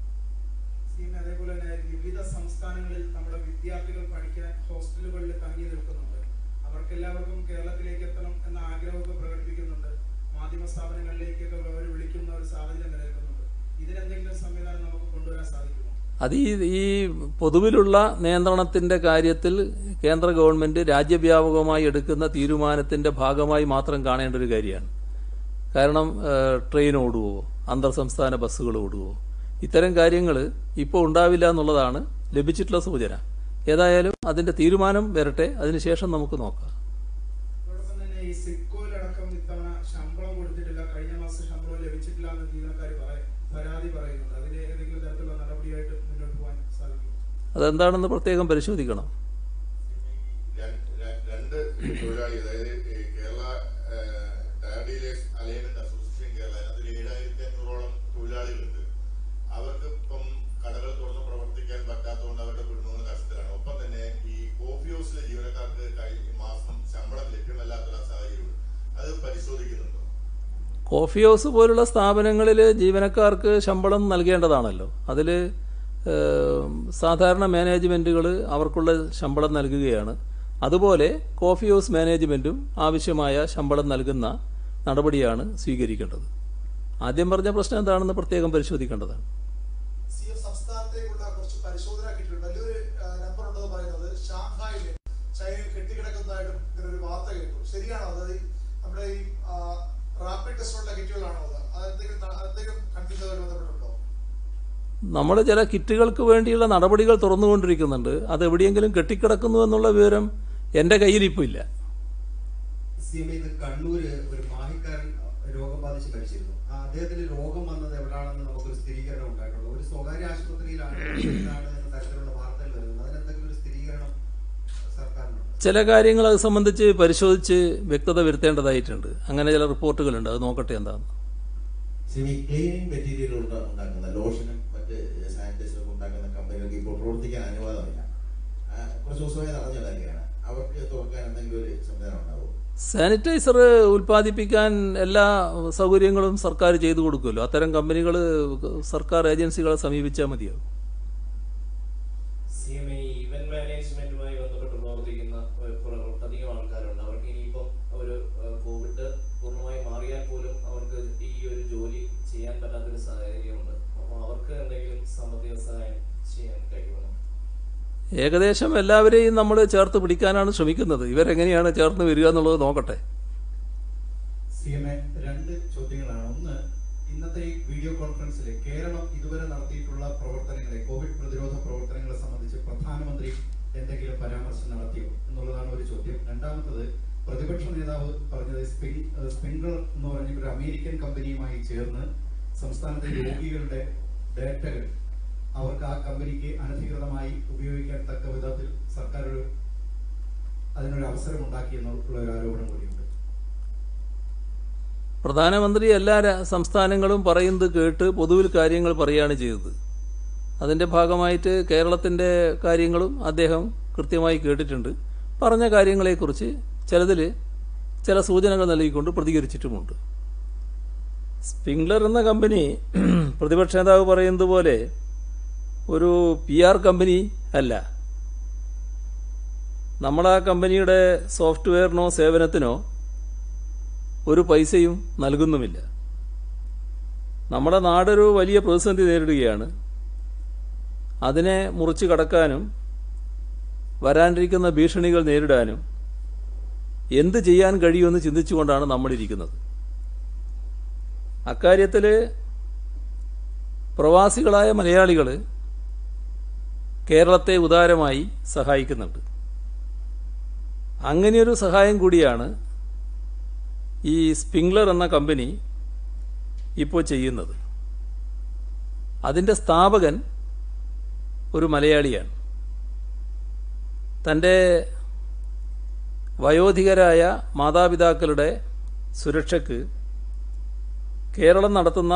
സീൻ അതേപോലെ തന്നെ വിവിധ സംസ്ഥാനങ്ങളിൽ നമ്മുടെ വിദ്യാർത്ഥികൾ പഠിക്കാൻ ഹോസ്റ്റലുകളിൽ തങ്ങി നിൽക്കുന്നുണ്ട് അവർക്കെല്ലാവർക്കും കേരളത്തിലേക്ക് എത്തണം എന്ന ആഗ്രഹമൊക്കെ പ്രകടിപ്പിക്കുന്നുണ്ട് മാധ്യമ സ്ഥാപനങ്ങളിലേക്കൊക്കെ അവർ വിളിക്കുന്ന ഒരു സാഹചര്യം നിലനിൽക്കുന്നുണ്ട് ഇതിനെന്തെങ്കിലും സംവിധാനം നമുക്ക് കൊണ്ടുവരാൻ സാധിക്കുമോ അത് ഈ ഈ പൊതുവിലുള്ള നിയന്ത്രണത്തിൻ്റെ കാര്യത്തിൽ കേന്ദ്ര ഗവൺമെന്റ് രാജ്യവ്യാപകമായി എടുക്കുന്ന തീരുമാനത്തിന്റെ ഭാഗമായി മാത്രം കാണേണ്ട ഒരു കാര്യമാണ് കാരണം ഏഹ്, ട്രെയിൻ ഓടുവോ അന്തർ സംസ്ഥാന ബസ്സുകൾ ഓടുവോ ഇത്തരം കാര്യങ്ങൾ ഇപ്പോൾ ഉണ്ടാവില്ല എന്നുള്ളതാണ് ലഭിച്ചിട്ടുള്ള സൂചന ഏതായാലും അതിന്റെ തീരുമാനം വരട്ടെ അതിനുശേഷം നമുക്ക് നോക്കാം അതോടൊപ്പം തന്നെ ഈ സിഡ്കോയിലടക്കം ഇത്തവണ ശമ്പളം കൊടുത്തിട്ടില്ല കഴിഞ്ഞ മാസം ശമ്പളം ലഭിച്ചിട്ടില്ല എന്ന് ജീവനക്കാർ പറയ- പരാതി പറയുന്നുണ്ട് അതിന് ഏതെങ്കിലും തരത്തിലുള്ള നടപടിയായിട്ട് മുന്നോട്ട് പോകാൻ സാധിക്കും അതെന്താണെന്ന് പ്രത്യേകം പരിശോധിക്കണം രണ്ട് ര- രണ്ട് തൊഴിലാളി അതായത് ഈ Kerala tyre dealers alignment association Kerala അതിനകത്ത് ഏഴായിരത്തി അഞ്ഞൂറോളം തൊഴിലാളികളുണ്ട് അവർക്ക് ഇപ്പം കടകൾ തുറന്ന് പ്രവർത്തിക്കാൻ പറ്റാത്തതുകൊണ്ട് അവരുടെ കുടുംബങ്ങൾ കഷ്ടത്തിലാണ് ഒപ്പം തന്നെ ഈ കോഫി ഹൗസിലെ ജീവനക്കാർക്ക് കഴിഞ്ഞ മാസം ശമ്പളം ലഭ്യമല്ലാത്തൊരു സാഹചര്യമുണ്ട് അത് പരിശോധിക്കുന്നുണ്ടോ കോഫി ഹൗസ് പോലുള്ള സ്ഥാപനങ്ങളിൽ ജീവനക്കാർക്ക് ശമ്പളം നൽകേണ്ടതാണല്ലോ അതിൽ സാധാരണ മാനേജ്മെൻറ്റുകൾ അവർക്കുള്ള ശമ്പളം നൽകുകയാണ് അതുപോലെ കോഫി ഹൗസ് മാനേജ്മെൻറ്റും ആവശ്യമായ ശമ്പളം നൽകുന്ന നടപടിയാണ് സ്വീകരിക്കേണ്ടത് ആദ്യം പറഞ്ഞ പ്രശ്നം എന്താണെന്ന് പ്രത്യേകം പരിശോധിക്കേണ്ടതാണ് സി എഫ് സംസ്ഥാനത്തേക്കുള്ള കുറച്ച് പരിശോധന കിട്ടിയിട്ടുണ്ട് വലിയൊരു നമ്പർ ഉണ്ടെന്ന് പറയുന്നത് ഷാങ്ഹായില് ചൈനയിൽ കെട്ടിക്കിടക്കുന്നതായിട്ടും ഇങ്ങനെ ഒരു വാർത്ത കേട്ടു ശരിയാണോ അതായത് ഈ നമ്മുടെ ഈ റാപ്പിഡ് ടെസ്റ്റുള്ള കിറ്റുകളാണോ അത് അതെന്തെങ്കിലും ത- അതെന്തെങ്കിലും കൺഫ്യൂസുമായിട്ട് ബന്ധപ്പെട്ടുണ്ടോ നമ്മൾ ചില കിറ്റുകൾക്ക് വേണ്ടിയുള്ള നടപടികൾ തുറന്നുകൊണ്ടിരിക്കുന്നുണ്ട് അത് എവിടെയെങ്കിലും കെട്ടിക്കിടക്കുന്നു എന്നുള്ള വിവരം എൻ്റെ കയ്യിൽ ഇപ്പോൾ ഇല്ല സി എം ഇത് കണ്ണൂര് ഒരു മാഹിക്കാരൻ രോഗം ബാധിച്ച് മരിച്ചിരുന്നു ആ അദ്ദേഹത്തിന് രോഗം വന്നത് എവിടാണെന്ന് നമുക്കൊരു സ്ഥിരീകരണം ഉണ്ടായിട്ടുള്ളൂ ഒരു സ്വകാര്യ ആശുപത്രിയിലാണ് ഇതാണ് എന്ന തരത്തിലുള്ള വാർത്തകൾ വരുന്നത് അതിനെന്തെങ്കിലും ഒരു സ്ഥിരീകരണം സർക്കാരിനുണ്ട് ചില കാര്യങ്ങൾ അത് സംബന്ധിച്ച് പരിശോധിച്ച് വ്യക്തത വരുത്തേണ്ടതായിട്ടുണ്ട് അങ്ങനെ ചില റിപ്പോർട്ടുകളുണ്ട് അത് നോക്കട്ടെ എന്താണെന്ന് സിമി ക്ലീനിങ് മെറ്റീരിയൽ ഉണ്ടാക്കുന്ന ലോഷനും മറ്റ് സാനിറ്റൈസറും ഉണ്ടാക്കുന്ന കമ്പനികൾക്ക് ഇപ്പോൾ പ്രവർത്തിക്കാൻ അനുവാദമില്ല ആ, കുറച്ച് ദിവസമായി നടന്ന കാര്യമാണ് അവർക്ക് തുറക്കാൻ എന്തെങ്കിലും ഒരു സംവിധാനം ഉണ്ടാവും സാനിറ്റൈസർ ഉൽപ്പാദിപ്പിക്കാൻ എല്ലാ സൗകര്യങ്ങളും സർക്കാർ ചെയ്തു കൊടുക്കുമല്ലോ അത്തരം കമ്പനികൾ സർക്കാർ ഏജൻസികളെ സമീപിച്ചാൽ മതിയാവും സി എം ഐ ഇവന്റ് മാനേജ്മെന്റുമായി ബന്ധപ്പെട്ട് പ്രവർത്തിക്കുന്ന ഒരു കുറെ- ഒട്ടധികം ആൾക്കാരുണ്ട് അവർക്ക് ഇനിയിപ്പം ഒരു ഏഹ്, കോവിഡ് പൂർണ്ണമായി മാറിയാൽ പോലും അവർക്ക് ഈ ഒരു ജോലി ചെയ്യാൻ പറ്റാത്തൊരു സാഹചര്യമുണ്ട് അപ്പോൾ അവർക്ക് എന്തെങ്കിലും സാമ്പത്തിക സഹായം ചെയ്യാൻ കഴിയുമോ ഏകദേശം എല്ലാവരെയും നമ്മൾ ചേർത്ത് പിടിക്കാനാണ് ശ്രമിക്കുന്നത് ഇവരെങ്ങനെയാണ് ചേർന്ന് വരിക എന്നുള്ളത് നോക്കട്ടെ സി എം എ രണ്ട് ചോദ്യങ്ങളാണ് ഒന്ന് ഇന്നത്തെ ഈ വീഡിയോ കോൺഫറൻസിൽ കേരളം ഇതുവരെ നടത്തിയിട്ടുള്ള പ്രവർത്തനങ്ങളെ കോവിഡ് പ്രതിരോധ പ്രവർത്തനങ്ങളെ സംബന്ധിച്ച് പ്രധാനമന്ത്രി എന്തെങ്കിലും പരാമർശം നടത്തിയോ എന്നുള്ളതാണ് ഒരു ചോദ്യം രണ്ടാമത്തത് പ്രതിപക്ഷ നേതാവ് പറഞ്ഞത് സ്പിൻ സ്പിൻഡർ എന്ന് പറഞ്ഞ ഒരു അമേരിക്കൻ കമ്പനിയുമായി ചേർന്ന് സംസ്ഥാനത്തെ രോഗികളുടെ ഡേറ്റകൾ അവർക്ക് ആ കമ്പനിക്ക് അനധികൃതമായി ഉപയോഗിക്കാൻ തക്ക വിധത്തിൽ സർക്കാർ ഒരു അതിനൊരു അവസരം ഉണ്ടാക്കി എന്നുള്ള ഒരു ആരോപണം കൂടിയുണ്ട് പ്രധാനമന്ത്രി എല്ലാ രാ- സംസ്ഥാനങ്ങളും പറയുന്നത് കേട്ട് പൊതുവിൽ കാര്യങ്ങൾ പറയുകയാണ് ചെയ്തത് അതിൻ്റെ ഭാഗമായിട്ട് കേരളത്തിൻ്റെ കാര്യങ്ങളും അദ്ദേഹം കൃത്യമായി കേട്ടിട്ടുണ്ട് പറഞ്ഞ കാര്യങ്ങളെക്കുറിച്ച് ചിലതിൽ ചില സൂചനകൾ നൽകിക്കൊണ്ട് പ്രതികരിച്ചിട്ടുമുണ്ട് സ്പിംഗ്ലർ എന്ന കമ്പനി പ്രതിപക്ഷ നേതാവ് പറയുന്നത് പോലെ ഒരു പി ആർ കമ്പനി അല്ല നമ്മൾ ആ കമ്പനിയുടെ സോഫ്റ്റ്വെയറിനോ സേവനത്തിനോ ഒരു പൈസയും നൽകുന്നുമില്ല നമ്മുടെ നാടൊരു വലിയ പ്രതിസന്ധി നേരിടുകയാണ് അതിനെ മുറിച്ചു കടക്കാനും വരാനിരിക്കുന്ന ഭീഷണികൾ നേരിടാനും എന്ത് ചെയ്യാൻ കഴിയുമെന്ന് ചിന്തിച്ചുകൊണ്ടാണ് നമ്മളിരിക്കുന്നത് അക്കാര്യത്തിൽ പ്രവാസികളായ മലയാളികൾ കേരളത്തെ ഉദാരമായി സഹായിക്കുന്നുണ്ട് അങ്ങനെയൊരു സഹായം കൂടിയാണ് ഈ സ്പിംഗ്ലർ എന്ന കമ്പനി ഇപ്പോൾ ചെയ്യുന്നത് അതിൻ്റെ സ്ഥാപകൻ ഒരു മലയാളിയാണ് തൻ്റെ വയോധികരായ മാതാപിതാക്കളുടെ സുരക്ഷയ്ക്ക് കേരളം നടത്തുന്ന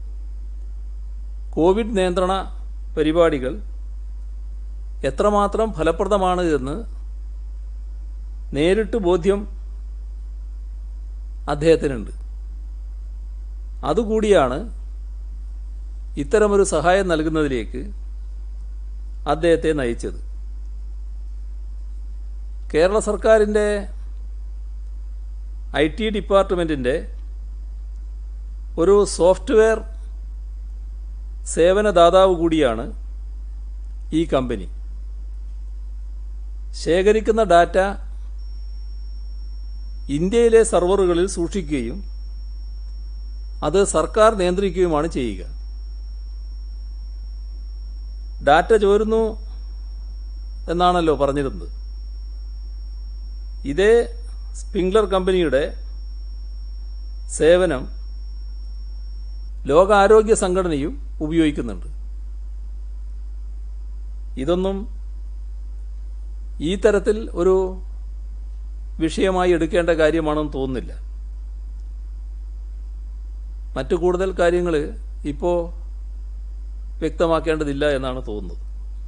കോവിഡ് നിയന്ത്രണ പരിപാടികൾ എത്രമാത്രം ഫലപ്രദമാണ് എന്ന് നേരിട്ട് ബോധ്യം അദ്ദേഹത്തിനുണ്ട് അതുകൂടിയാണ് ഇത്തരമൊരു സഹായം നൽകുന്നതിലേക്ക് അദ്ദേഹത്തെ നയിച്ചത് കേരള സർക്കാരിൻ്റെ ഐ ടി ഡിപ്പാർട്ട്മെൻറ്റിൻ്റെ ഒരു സോഫ്റ്റ്വെയർ സേവനദാതാവ് കൂടിയാണ് ഈ കമ്പനി ശേഖരിക്കുന്ന ഡാറ്റ ഇന്ത്യയിലെ സെർവറുകളിൽ സൂക്ഷിക്കുകയും അത് സർക്കാർ നിയന്ത്രിക്കുകയുമാണ് ചെയ്യുക ഡാറ്റ ചോരുന്നു എന്നാണല്ലോ പറഞ്ഞിരുന്നത് ഇതേ സ്പ്രിംഗ്ലർ കമ്പനിയുടെ സേവനം ലോകാരോഗ്യ സംഘടനയും ഉപയോഗിക്കുന്നുണ്ട് ഇതൊന്നും ഈ തരത്തിൽ ഒരു വിഷയമായി എടുക്കേണ്ട കാര്യമാണെന്ന് തോന്നുന്നില്ല മറ്റു കൂടുതൽ കാര്യങ്ങൾ ഇപ്പോൾ വ്യക്തമാക്കേണ്ടതില്ല എന്നാണ് തോന്നുന്നത്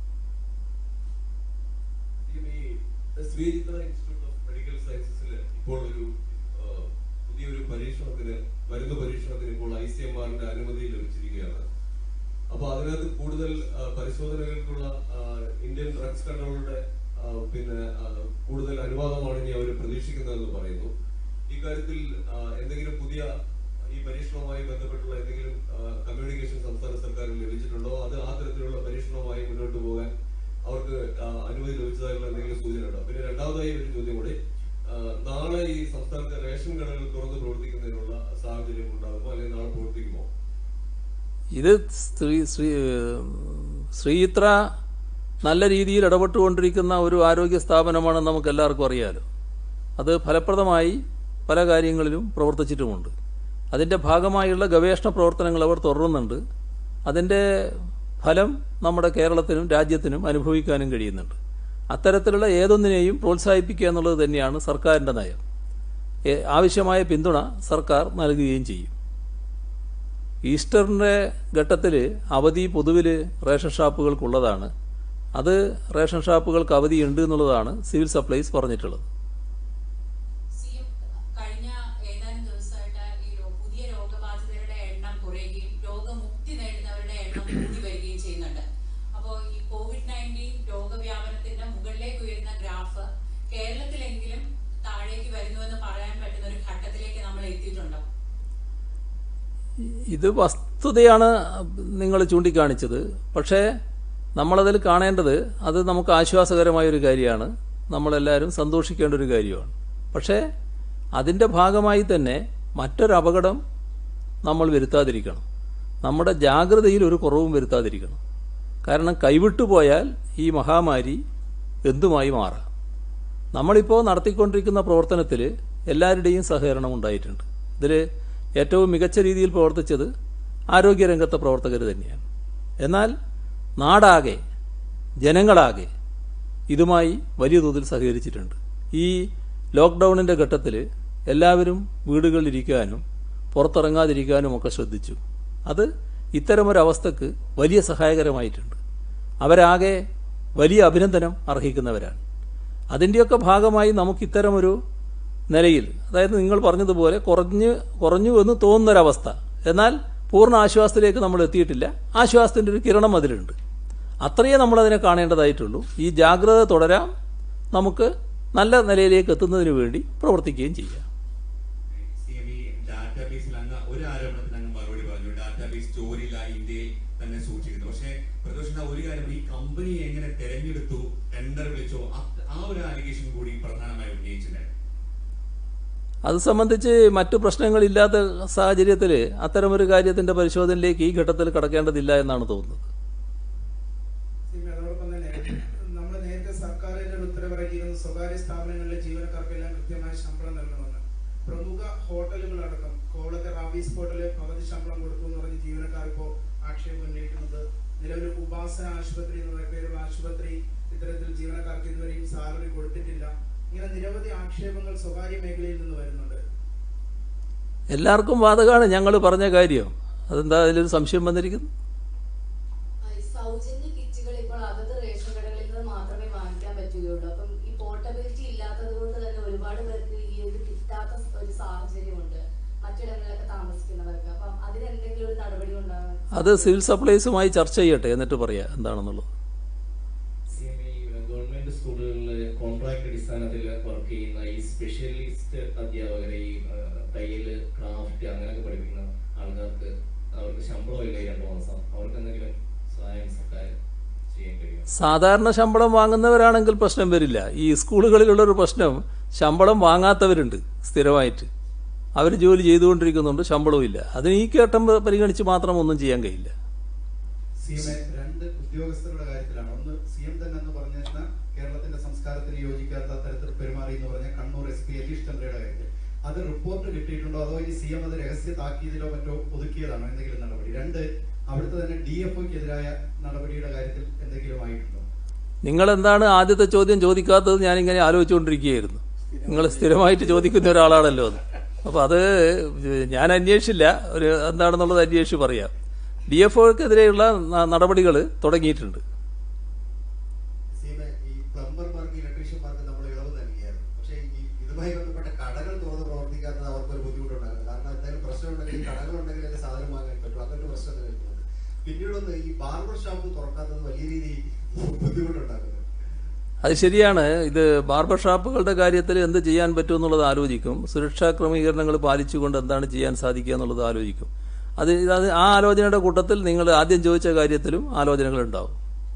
ഈ ശ്രീചിത്ര ഇൻസ്റ്റിറ്റ്യൂട്ട് ഓഫ് മെഡിക്കൽ സയൻസസിൽ ഇപ്പോൾ ഒരു ആ, പുതിയൊരു പരീക്ഷണത്തിന് മരുന്ന് പരീക്ഷണത്തിന് ഇപ്പോൾ ഐ സി എം ആറിന്റെ അനുമതി ലഭിച്ചിരിക്കുകയാണ് അപ്പൊ അതിനകത്ത് കൂടുതൽ ആ, പരിശോധനകൾക്കുള്ള ആ, ഇന്ത്യൻ ഡ്രഗ്സ് കൺട്രോളുടെ ആ, പിന്നെ ആ, കൂടുതൽ അനുവാദമാണ് ഇനി അവർ പ്രതീക്ഷിക്കുന്നതെന്ന് പറയുന്നു ഇക്കാര്യത്തിൽ ആ, എന്തെങ്കിലും പുതിയ ഈ പരീക്ഷണവുമായി ബന്ധപ്പെട്ടുള്ള എന്തെങ്കിലും കമ്മ്യൂണിക്കേഷൻ സംസ്ഥാന സർക്കാരിന് ലഭിച്ചിട്ടുണ്ടോ അത് ആ തരത്തിലുള്ള പരീക്ഷണവുമായി മുന്നോട്ട് പോകാൻ അവർക്ക് ആ, അനുമതി ലഭിച്ചതായുള്ള എന്തെങ്കിലും സൂചന ഉണ്ടോ പിന്നെ രണ്ടാമതായി ഒരു ചോദ്യം കൂടി ആ, നാളെ ഈ സംസ്ഥാനത്തെ റേഷൻ കടകൾ തുറന്ന് പ്രവർത്തിക്കുന്നതിനുള്ള സാഹചര്യം ഉണ്ടാകുമോ അല്ലെങ്കിൽ നാളെ പ്രവർത്തിക്കുമോ ഇത് ശ്രീ ശ്രീ ശ്രീയിത്ര നല്ല രീതിയിൽ ഇടപെട്ടുകൊണ്ടിരിക്കുന്ന ഒരു ആരോഗ്യ സ്ഥാപനമാണെന്ന് നമുക്ക് എല്ലാവർക്കും അറിയാലോ അത് ഫലപ്രദമായി പല കാര്യങ്ങളിലും പ്രവർത്തിച്ചിട്ടുമുണ്ട് അതിൻ്റെ ഭാഗമായുള്ള ഗവേഷണ പ്രവർത്തനങ്ങൾ അവർ തുടരുന്നുണ്ട് അതിൻ്റെ ഫലം നമ്മുടെ കേരളത്തിനും രാജ്യത്തിനും അനുഭവിക്കാനും കഴിയുന്നുണ്ട് അത്തരത്തിലുള്ള ഏതൊന്നിനെയും പ്രോത്സാഹിപ്പിക്കുക എന്നുള്ളത് തന്നെയാണ് സർക്കാരിൻ്റെ നയം ഏ- ആവശ്യമായ പിന്തുണ സർക്കാർ നൽകുകയും ചെയ്യും ഈസ്റ്ററിൻ്റെ ഘട്ടത്തിൽ അവധി പൊതുവിൽ റേഷൻ ഷാപ്പുകൾക്കുള്ളതാണ് അത് റേഷൻ ഷാപ്പുകൾക്ക് അവധിയുണ്ട് എന്നുള്ളതാണ് സിവിൽ സപ്ലൈസ് പറഞ്ഞിട്ടുള്ളത് സി എം കഴിഞ്ഞ ഏതാനും ദിവസമായിട്ട് ഈ രോ- പുതിയ രോഗബാധിതരുടെ എണ്ണം കുറയുകയും രോഗമുക്തി നേടുന്നവരുടെ എണ്ണം കൂടി വരികയും ചെയ്യുന്നുണ്ട് അപ്പോൾ ഈ കോവിഡ് നയൻറ്റീൻ രോഗവ്യാപനത്തിന്റെ മുകളിലേക്ക് ഉയരുന്ന ഗ്രാഫ് കേരളത്തിലെങ്കിലും താഴേക്ക് വരുന്നുവെന്ന് പറയാൻ പറ്റുന്ന ഒരു ഘട്ടത്തിലേക്ക് നമ്മൾ എത്തിയിട്ടുണ്ടോ ഇത് വസ്തുതയാണ് നിങ്ങൾ ചൂണ്ടിക്കാണിച്ചത് പക്ഷേ നമ്മളതിൽ കാണേണ്ടത് അത് നമുക്ക് ആശ്വാസകരമായ ഒരു കാര്യമാണ് നമ്മളെല്ലാവരും സന്തോഷിക്കേണ്ട ഒരു കാര്യമാണ് പക്ഷേ അതിൻ്റെ ഭാഗമായി തന്നെ മറ്റൊരു അപകടം നമ്മൾ വരുത്താതിരിക്കണം നമ്മുടെ ജാഗ്രതയിൽ ഒരു കുറവും വരുത്താതിരിക്കണം കാരണം കൈവിട്ടു പോയാൽ ഈ മഹാമാരി എന്തുമായി മാറാം നമ്മളിപ്പോൾ നടത്തിക്കൊണ്ടിരിക്കുന്ന പ്രവർത്തനത്തിൽ എല്ലാവരുടെയും സഹകരണം ഉണ്ടായിട്ടുണ്ട് ഇതിൽ ഏറ്റവും മികച്ച രീതിയിൽ പ്രവർത്തിച്ചത് ആരോഗ്യരംഗത്തെ പ്രവർത്തകർ തന്നെയാണ് എന്നാൽ നാടാകെ ജനങ്ങളാകെ ഇതുമായി വലിയ തോതിൽ സഹകരിച്ചിട്ടുണ്ട് ഈ ലോക്ക്ഡൗണിൻ്റെ ഘട്ടത്തിൽ എല്ലാവരും വീടുകളിലിരിക്കാനും പുറത്തിറങ്ങാതിരിക്കാനും ഒക്കെ ശ്രദ്ധിച്ചു അത് ഇത്തരമൊരവസ്ഥക്ക് വലിയ സഹായകരമായിട്ടുണ്ട് അവരാകെ വലിയ അഭിനന്ദനം അർഹിക്കുന്നവരാണ് അതിൻ്റെയൊക്കെ ഭാഗമായി നമുക്ക് ഇത്തരമൊരു നിലയിൽ അതായത് നിങ്ങൾ പറഞ്ഞതുപോലെ കുറഞ്ഞ് കുറഞ്ഞു എന്ന് തോന്നുന്നൊരവസ്ഥ എന്നാൽ പൂർണ്ണ ആശ്വാസത്തിലേക്ക് നമ്മൾ എത്തിയിട്ടില്ല ആശ്വാസത്തിൻ്റെ ഒരു കിരണം അതിലുണ്ട് അത്രയേ നമ്മളതിനെ കാണേണ്ടതായിട്ടുള്ളൂ ഈ ജാഗ്രത തുടരാം നമുക്ക് നല്ല നിലയിലേക്ക് എത്തുന്നതിന് വേണ്ടി പ്രവർത്തിക്കുകയും ചെയ്യാം സി എം ഈ ഡാറ്റാബേസിൽ അങ്ങ് ഒരു ആരോപണത്തിന് അങ്ങ് മറുപടി പറഞ്ഞു ഡാറ്റാബേസ് ചോരില്ല ഇന്ത്യയിൽ തന്നെ സൂക്ഷിക്കുന്നു പക്ഷേ പ്രതിപക്ഷ ഒരു കാര്യം ഈ കമ്പനി എങ്ങനെ തെരഞ്ഞെടുത്തു ടെൻഡർ വിളിച്ചോ ആ- ആ ഒരു അലിഗേഷൻ കൂടി പ്രധാനമായി ഉന്നയിച്ചിട്ടുണ്ടായിരുന്നു അത് സംബന്ധിച്ച് മറ്റു പ്രശ്നങ്ങളില്ലാത്ത സാഹചര്യത്തിൽ അത്തരമൊരു കാര്യത്തിന്റെ പരിശോധനയിലേക്ക് ഈ ഘട്ടത്തിൽ കടക്കേണ്ടതില്ല എന്നാണ് തോന്നുന്നത് സിമി, അതോടൊപ്പം തന്നെ നമ്മൾ നേരത്തെ സർക്കാരിന്റെ ഒരു ഉത്തരവിറക്കിയിരുന്നു സ്വകാര്യ സ്ഥാപനങ്ങളിലെ ജീവനക്കാർക്കെല്ലാം കൃത്യമായ ശമ്പളം നൽകണമെന്ന് പ്രമുഖ ഹോട്ടലുകളടക്കം കോവളത്തെ റാവീസ് ഹോട്ടലിൽ പകുതി ശമ്പളം കൊടുത്തു എന്ന് പറഞ്ഞ് ജീവനക്കാർ ഇപ്പോൾ ആക്ഷേപം ഉന്നയിക്കുന്നത് നിലവിൽ ഉപാസന ആശുപത്രി എന്ന പേരുള്ള ആശുപത്രി ഇത്തരത്തിൽ ജീവനക്കാർക്ക് ഇതുവരെയും സാലറി കൊടുത്തിട്ടില്ല ഇങ്ങനെ നിരവധി ആക്ഷേപങ്ങൾ സ്വകാര്യ മേഖലയിൽ നിന്ന് വരുന്നുണ്ട് എല്ലാവർക്കും ബാധകമാണ് ഞങ്ങൾ പറഞ്ഞ കാര്യം അതെന്താ അതിലൊരു സംശയം വന്നിരിക്കുന്നു ഈ സൗജന്യ കിറ്റുകൾ ഇപ്പോൾ അതത് റേഷൻ കടകളിൽ നിന്ന് മാത്രമേ വാങ്ങിക്കാൻ പറ്റുകയുള്ളൂ അപ്പം ഈ പോർട്ടബിലിറ്റി ഇല്ലാത്തത് കൊണ്ട് തന്നെ ഒരുപാട് പേർക്ക് ഈ ഒരു കിട്ടാത്ത ഒരു സാഹചര്യമുണ്ട് മറ്റിടങ്ങളിലൊക്കെ താമസിക്കുന്നവർക്ക് അപ്പം അതിനെന്തെങ്കിലും ഒരു നടപടി ഉണ്ടാകാൻ അത് സിവിൽ സപ്ലൈസുമായി ചർച്ച ചെയ്യട്ടെ എന്നിട്ട് പറയാം എന്താണെന്നുള്ളത് സി എം ഈ ഗവൺമെന്റ് സ്കൂളുകളിൽ കോൺട്രാക്ട് അടിസ്ഥാനത്തിൽ വർക്ക് ചെയ്യുന്ന ഈ സ്പെഷ്യലിസ്റ്റ് അധ്യാപകരെ ഈ ആ, തയ്യല് ക്രാഫ്റ്റ് അങ്ങനെയൊക്കെ പഠിപ്പിക്കുന്ന ആൾക്കാർക്ക് അവർക്ക് ശമ്പളം ഇല്ല ഈ രണ്ടു മാസം അവർക്ക് എന്തെങ്കിലും സഹായം സർക്കാർ ചെയ്യാൻ കഴിയും സാധാരണ ശമ്പളം വാങ്ങുന്നവരാണെങ്കിൽ പ്രശ്നം വരില്ല ഈ സ്കൂളുകളിലുള്ളൊരു പ്രശ്നം ശമ്പളം വാങ്ങാത്തവരുണ്ട് സ്ഥിരമായിട്ട് അവർ ജോലി ചെയ്തുകൊണ്ടിരിക്കുന്നുണ്ട് ശമ്പളവും ഇല്ല അതിന് ഈ ഘട്ടം പരിഗണിച്ച് മാത്രം ഒന്നും ചെയ്യാൻ കഴിയില്ല സി എം എ രണ്ട് ഉദ്യോഗസ്ഥരുടെ കാര്യത്തിലാണ് ഒന്ന് സി എം തന്നെ എന്ന് പറഞ്ഞിരുന്ന കേരളത്തിന്റെ സംസ്കാരത്തിന് യോജിക്കാത്ത തരത്തിൽ പെരുമാറി എന്ന് പറഞ്ഞ കണ്ണൂർ എസ് പി യതീഷ് ചന്ദ്രയുടെ കാര്യത്തിൽ അത് റിപ്പോർട്ട് കിട്ടിയിട്ടുണ്ടോ അതോ ഇനി സി എം അത് രഹസ്യ താക്കീതിലോ മറ്റോ ഒതുക്കിയതാണോ എന്തെങ്കിലും നടപടി രണ്ട് അവിടുത്തെ തന്നെ ഡി എഫ് ഒക്കെതിരായ നടപടിയുടെ കാര്യത്തിൽ എന്തെങ്കിലും ആയിട്ടുണ്ടോ നിങ്ങൾ എന്താണ് ആദ്യത്തെ ചോദ്യം ചോദിക്കാത്തത് ഞാനിങ്ങനെ ആലോചിച്ചുകൊണ്ടിരിക്കുകയായിരുന്നു നിങ്ങൾ സ്ഥിരമായിട്ട് ചോദിക്കുന്ന ഒരാളാണല്ലോ അത് അപ്പോൾ അത് ഞാൻ അന്വേഷിച്ചില്ല ഒരു എന്താണെന്നുള്ളത് അന്വേഷിച്ച് പറയാം ഡി എഫ് ഒക്കെതിരെയുള്ള നടപടികൾ തുടങ്ങിയിട്ടുണ്ട് സീമ ഈ പ്ലംബർമാർക്ക് ഇലക്ട്രീഷ്യന്മാർക്ക് നമ്മൾ ഇളവ് നൽകിയായിരുന്നു പക്ഷേ ഈ ഇതുമായി ബന്ധപ്പെട്ട കടകൾ തുറന്ന് പ്രവർത്തിക്കാത്തത് അവർക്ക് ഒരു ബുദ്ധിമുട്ടുണ്ടാകും കാരണം എന്തെങ്കിലും പ്രശ്നം ഉണ്ടെങ്കിൽ കടകൾ ഉണ്ടെങ്കിൽ അതിന്റെ സാധനം വാങ്ങാൻ പറ്റും അങ്ങനെ ഒരു പ്രശ്നം വരുന്നുണ്ട് പിന്നീടൊന്ന് ഈ ബാർബർ ഷാപ്പ് തുറക്കാത്തത് വലിയ രീതിയിൽ ബുദ്ധിമുട്ടുണ്ടാകുന്നത് അത് ശരിയാണ് ഇത് ബാർബർ ഷാപ്പുകളുടെ കാര്യത്തിൽ എന്ത് ചെയ്യാൻ പറ്റും എന്നുള്ളത് ആലോചിക്കും സുരക്ഷാ ക്രമീകരണങ്ങൾ പാലിച്ചുകൊണ്ട് എന്താണ് ചെയ്യാൻ സാധിക്കുക എന്നുള്ളത് ആലോചിക്കും അത് അത് ആ ആലോചനയുടെ കൂട്ടത്തിൽ നിങ്ങൾ ആദ്യം ചോദിച്ച കാര്യത്തിലും ആലോചനകൾ ഉണ്ടാവും